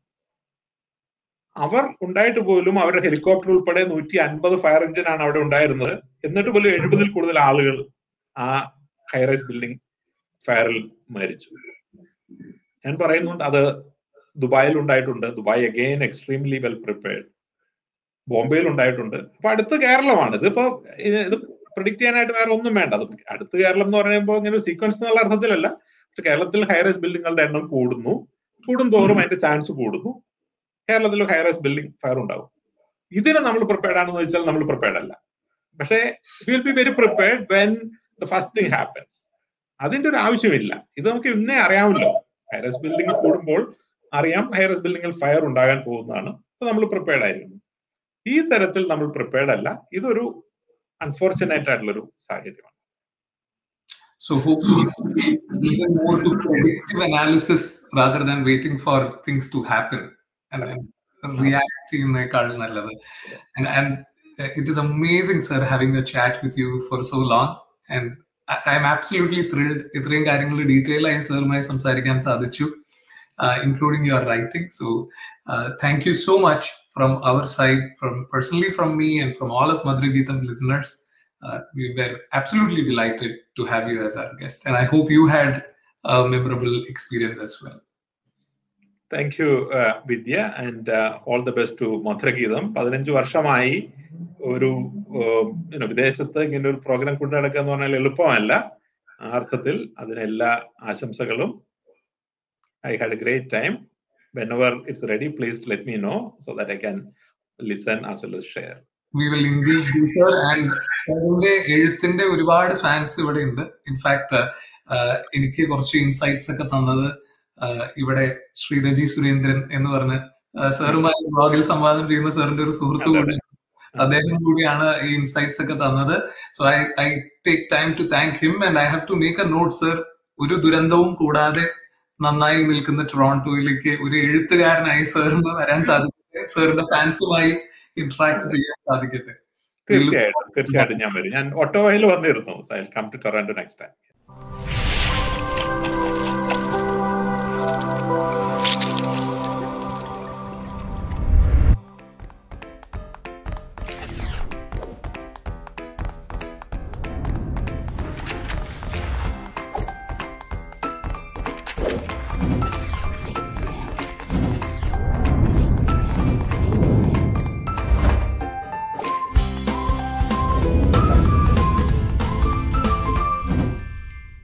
അവർ ഉണ്ടായിട്ട് പോലും അവരുടെ ഹെലികോപ്റ്റർ ഉൾപ്പെടെ നൂറ്റി അൻപത് ഫയർ എഞ്ചിൻ ആണ് അവിടെ ഉണ്ടായിരുന്നത് എന്നിട്ട് പോലും എഴുപതിൽ കൂടുതൽ ആളുകൾ ആ ഹൈ റൈസ് ബിൽഡിംഗ് ഫയറിൽ മരിച്ചു ഞാൻ പറയുന്നുണ്ട് അത് ദുബായിൽ ഉണ്ടായിട്ടുണ്ട് Dubai again extremely well prepared ബോംബെയിൽ ഉണ്ടായിട്ടുണ്ട് അപ്പൊ അടുത്ത് കേരളമാണ് ഇതിപ്പോ ഇത് പ്രിഡിക്ട് ചെയ്യാനായിട്ട് വേറെ ഒന്നും വേണ്ട അത് അടുത്ത് കേരളം എന്ന് പറയുമ്പോൾ ഇങ്ങനെ ഒരു സീക്വൻസ് എന്നുള്ള അർത്ഥത്തിലല്ല പക്ഷെ കേരളത്തിൽ ഹൈറൈസ് ബിൽഡിങ്ങുകളുടെ എണ്ണം കൂടുന്നു കൂടും തോറും അതിന്റെ ചാൻസ് കൂടുന്നു കേരളത്തിൽ ഹൈറൈസ് ബിൽഡിംഗ് ഫയർ ഉണ്ടാവും ഇതിന് നമ്മൾ പ്രിപ്പയർഡ് ആണെന്ന് വെച്ചാൽ നമ്മൾ പ്രിപ്പയർഡ് അല്ല പക്ഷേ will be very prepared when the first thing happens അതിന്റെ ഒരു ആവശ്യമില്ല ഇത് നമുക്ക് ഇന്നേ അറിയാമല്ലോ ഹൈറൈസ് ബിൽഡിംഗ് കൂടുമ്പോൾ അറിയാം ഹൈറൈസ് ബിൽഡിങ്ങിൽ ഫയർ ഉണ്ടാകാൻ പോകുന്നതാണ് അപ്പൊ നമ്മൾ പ്രിപ്പയർഡ് ആയിരിക്കുന്നു ഈ തരത്തിൽ നമ്മൾ പ്രിപ്പയർഡ് അല്ല ഇതൊരു അൺഫോർച്ചുനേറ്റ് ആയിട്ടുള്ള ഒരു സാഹചര്യമാണ് So hopefully listen more to predictive analysis rather than waiting for things to happen and then react ചെയ്യുന്നേക്കാൾ നല്ലത് and and it is amazing sir having a chat with you for so long and I- I'm absolutely thrilled ഇത്രയും കാര്യങ്ങൾ detail ആയി സാറുമായി സംസാരിക്കാൻ സാധിച്ചു including your writing so uh, thank you so much from our side from personally from me and from all of Madhuri Geetam listeners uh, we were absolutely delighted to have you as our guest and i hope you had a memorable experience as well thank you Vidya and all the best to മധുരഗീതം പതിനഞ്ച് വർഷമായി ഒരു uh, you know, വിദേശത്ത് ഇങ്ങനെ ഒരു programme കൊണ്ടു നടക്കുക എന്ന് പറഞ്ഞാൽ എളുപ്പമല്ല ആ അർത്ഥത്തിൽ അതിന് എല്ലാ ആശംസകളും I had a great time whenever it's ready please let me know so that I can listen as well share we will indeed do sir and സാറിന്റെ എഴുത്തിന്റെ ഒരുപാട് ഫാൻസ് ഇവിടെ ഉണ്ട് ഇൻഫാക്ട് എനിക്ക് കുറച്ച് ഇൻസൈറ്റ്സ് ഒക്കെ തന്നത് uh, ഇവിടെ ശ്രീരജി സുരേന്ദ്രൻ എന്ന് പറഞ്ഞ് സാറുമായി ബ്ലോഗിൽ സംവാദം ചെയ്യുന്ന സാറിന്റെ ഒരു സുഹൃത്തു അതെ, കൂടി അദ്ദേഹം കൂടിയാണ് ഈ ഇൻസൈറ്റ്സ് ഒക്കെ തന്നത് so I I take time to thank him and I have to make a note sir ഒരു ദുരന്തവും കൂടാതെ നന്നായി നിൽക്കുന്ന ടൊറോണ്ടോയിലേക്ക് ഒരു എഴുത്തുകാരനായി സാറിന് വരാൻ സാധിക്കട്ടെ സാറിന്റെ ഫാൻസുമായി ഇന്ററാക്ട് ചെയ്യാൻ സാധിക്കട്ടെ തീർച്ചയായിട്ടും തീർച്ചയായിട്ടും ഞാൻ വരും ഞാൻ ഒട്ടോവയിൽ വന്നിരുന്നു I come to Toronto next time